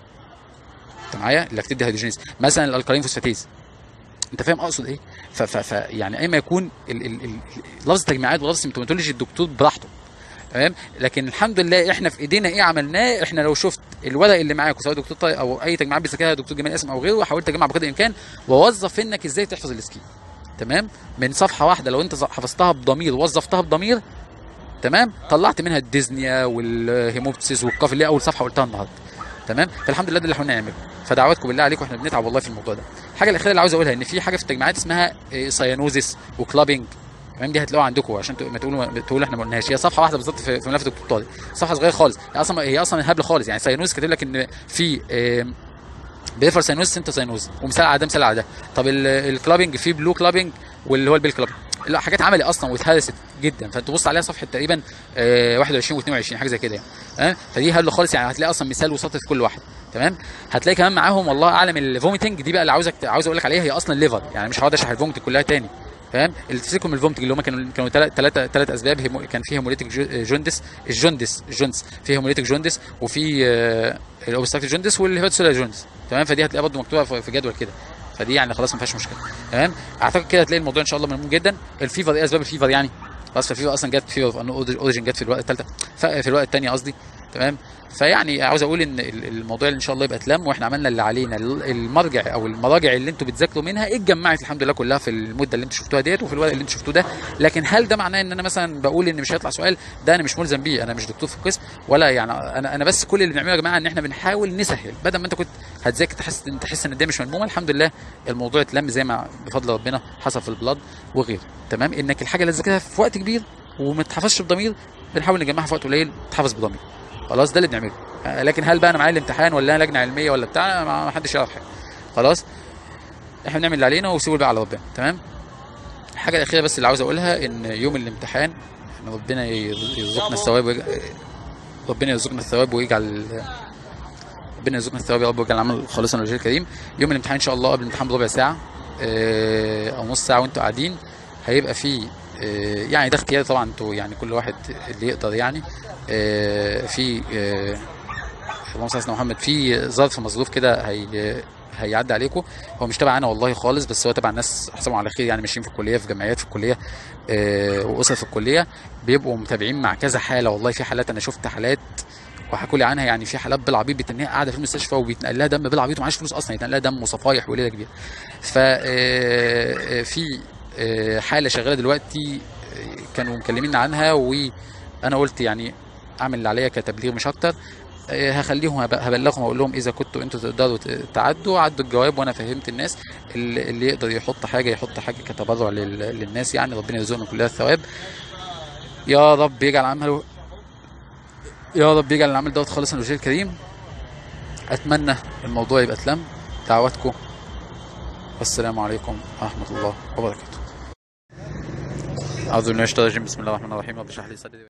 انت معايا اللاكتيد ديهيدروجينيز مثلا الالكالين فوسفاتيز انت فاهم اقصد ايه ف, ف, ف يعني اي ما يكون ال- ال- ال- لفظ التجميعات ولفظ سيمتوماتولوجي الدكتور براحته تمام لكن الحمد لله احنا في ايدينا ايه عملناه احنا لو شفت الورق اللي معاك سواء دكتور طارق او اي تجميعات بيذاكرها دكتور جمال اسم او غيره حاولت اجمع بقدر الامكان واوظف انك ازاي تحفظ السكيم تمام من صفحه واحده لو انت حفظتها بضمير ووظفتها بضمير تمام طلعت منها الديزنيا والهيموبتسيس والقاف اللي هي اول صفحه قلتها النهارده تمام فالحمد لله ده اللي احنا نعمله فدعواتكم بالله عليكم احنا بنتعب والله في الموضوع ده الحاجه الاخيره اللي عاوز اقولها ان في حاجه في التجميعات اسمها إيه، سايانوزيس وكلابينج تمام دي هتلاقوها عندكم عشان تق- ما تقولوا ما تقولوا احنا ما قلناهاش هي صفحه واحده بالظبط في في ملف دكتور طارق صفحه صغيره خالص هي اصلا هي اصلا هبل خالص يعني سايانوز كاتب لك ان في آم، بيفر ساينوز سنتر ساينوز ومثال على ده مثال على ده طب ال- الكلابنج في بلو كلابنج واللي هو البيل كلابنج لا حاجات عملي اصلا واتهرست جدا فانت تبص عليها صفحه تقريبا آه، 21 و22 حاجه زي كده يعني ها فدي هبل خالص يعني هتلاقي اصلا مثال وسطر في كل واحد تمام هتلاقي كمان معاهم والله اعلم الفوميتنج دي بقى اللي عاوزك عاوز اقول لك عليها هي اصلا ليفر يعني مش هقعد اشرح الفوميتنج كلها تاني فاهم اللي تفتكروا من الفوميتنج اللي هم كانوا كانوا ثلاثه ثلاث اسباب هيمو كان في هيموليتيك جو- جوندس الجوندس الجوندس في هيموليتيك جوندس وفي الاوبستراكتيف جوندس والهيباتوسيلر جوندس تمام فدي هتلاقيها برضه مكتوبه في في جدول كده فدي يعني خلاص ما فيهاش مشكله تمام اعتقد كده هتلاقي الموضوع ان شاء الله ملموم جدا الفيفر ايه اسباب الفيفر يعني خلاص فالفيفر اصلا جت فيفر اوريجن جت في الوقت الثالثه في الوقت الثاني قصدي تمام فيعني عاوز اقول ان ال- الموضوع اللي ان شاء الله يبقى اتلم واحنا عملنا اللي علينا ال- المرجع او المراجع اللي انتوا بتذاكروا منها اتجمعت الحمد لله كلها في المده اللي انتوا شفتوها ديت وفي الورق اللي انتوا شفتوه ده لكن هل ده معناه ان انا مثلا بقول ان مش هيطلع سؤال ده انا مش ملزم بيه انا مش دكتور في القسم ولا يعني انا انا بس كل اللي بنعمله يا جماعه ان احنا بنحاول نسهل بدل ما انت كنت هتذاكر تحس ان تحس ان الدنيا مش ملمومه الحمد لله الموضوع اتلم زي ما بفضل ربنا حصل في البلاد وغيره تمام انك الحاجه اللي تذاكرها في وقت كبير وما تتحفظش بضمير بنحاول نجمعها في وقت قليل تحفظ بضمير خلاص ده اللي بنعمله آه، لكن هل بقى انا معايا الامتحان ولا انا لجنه علميه ولا بتاع ما ما حدش يعرف حاجه خلاص احنا بنعمل اللي علينا وسيبوا الباقي على ربنا تمام الحاجه الاخيره بس اللي عاوز اقولها ان يوم الامتحان ان ربنا يرز- يرزقنا الثواب ويج... ربنا يرزقنا الثواب ويجعل ربنا يرزقنا الثواب يا رب ويجعل العمل خالصا لوجه الكريم يوم الامتحان ان شاء الله قبل الامتحان بربع ساعه آه، او نص ساعه وانتوا قاعدين هيبقى في آه، يعني ده اختياري طبعا انتوا يعني كل واحد اللي يقدر يعني آه، في آه، اللهم صل على سيدنا محمد في ظرف مظروف كده هي هيعدي عليكم هو مش تبع انا والله خالص بس هو تبع الناس احسبهم على خير يعني ماشيين في الكليه في جمعيات في الكليه آه، واسر في الكليه بيبقوا متابعين مع كذا حاله والله في حالات انا شفت حالات وحكوا لي عنها يعني في حالات بالعبيط بتنها قاعده في المستشفى وبيتنقل لها دم بالعبيط ومعاش فلوس اصلا يتنقل لها دم وصفايح وليله كبيره ف آه، آه، في آه، حاله شغاله دلوقتي آه، كانوا مكلمين عنها وانا قلت يعني اعمل اللي عليا كتبليغ مش اكتر آه، هخليهم هب- هبلغهم اقول لهم اذا كنتوا انتوا تقدروا ت- تعدوا عدوا الجواب وانا فهمت الناس اللي اللي يقدر يحط حاجه يحط حاجه كتبرع لل- للناس يعني ربنا يرزقنا كلها الثواب يا رب يجعل عمله يا رب يجعل العمل دوت خالصا لوجه الكريم اتمنى الموضوع يبقى اتلم دعواتكم والسلام عليكم ورحمه الله وبركاته أعوذ بالله من الشيطان الرجيم بسم الله الرحمن الرحيم رب اشرح لي صدري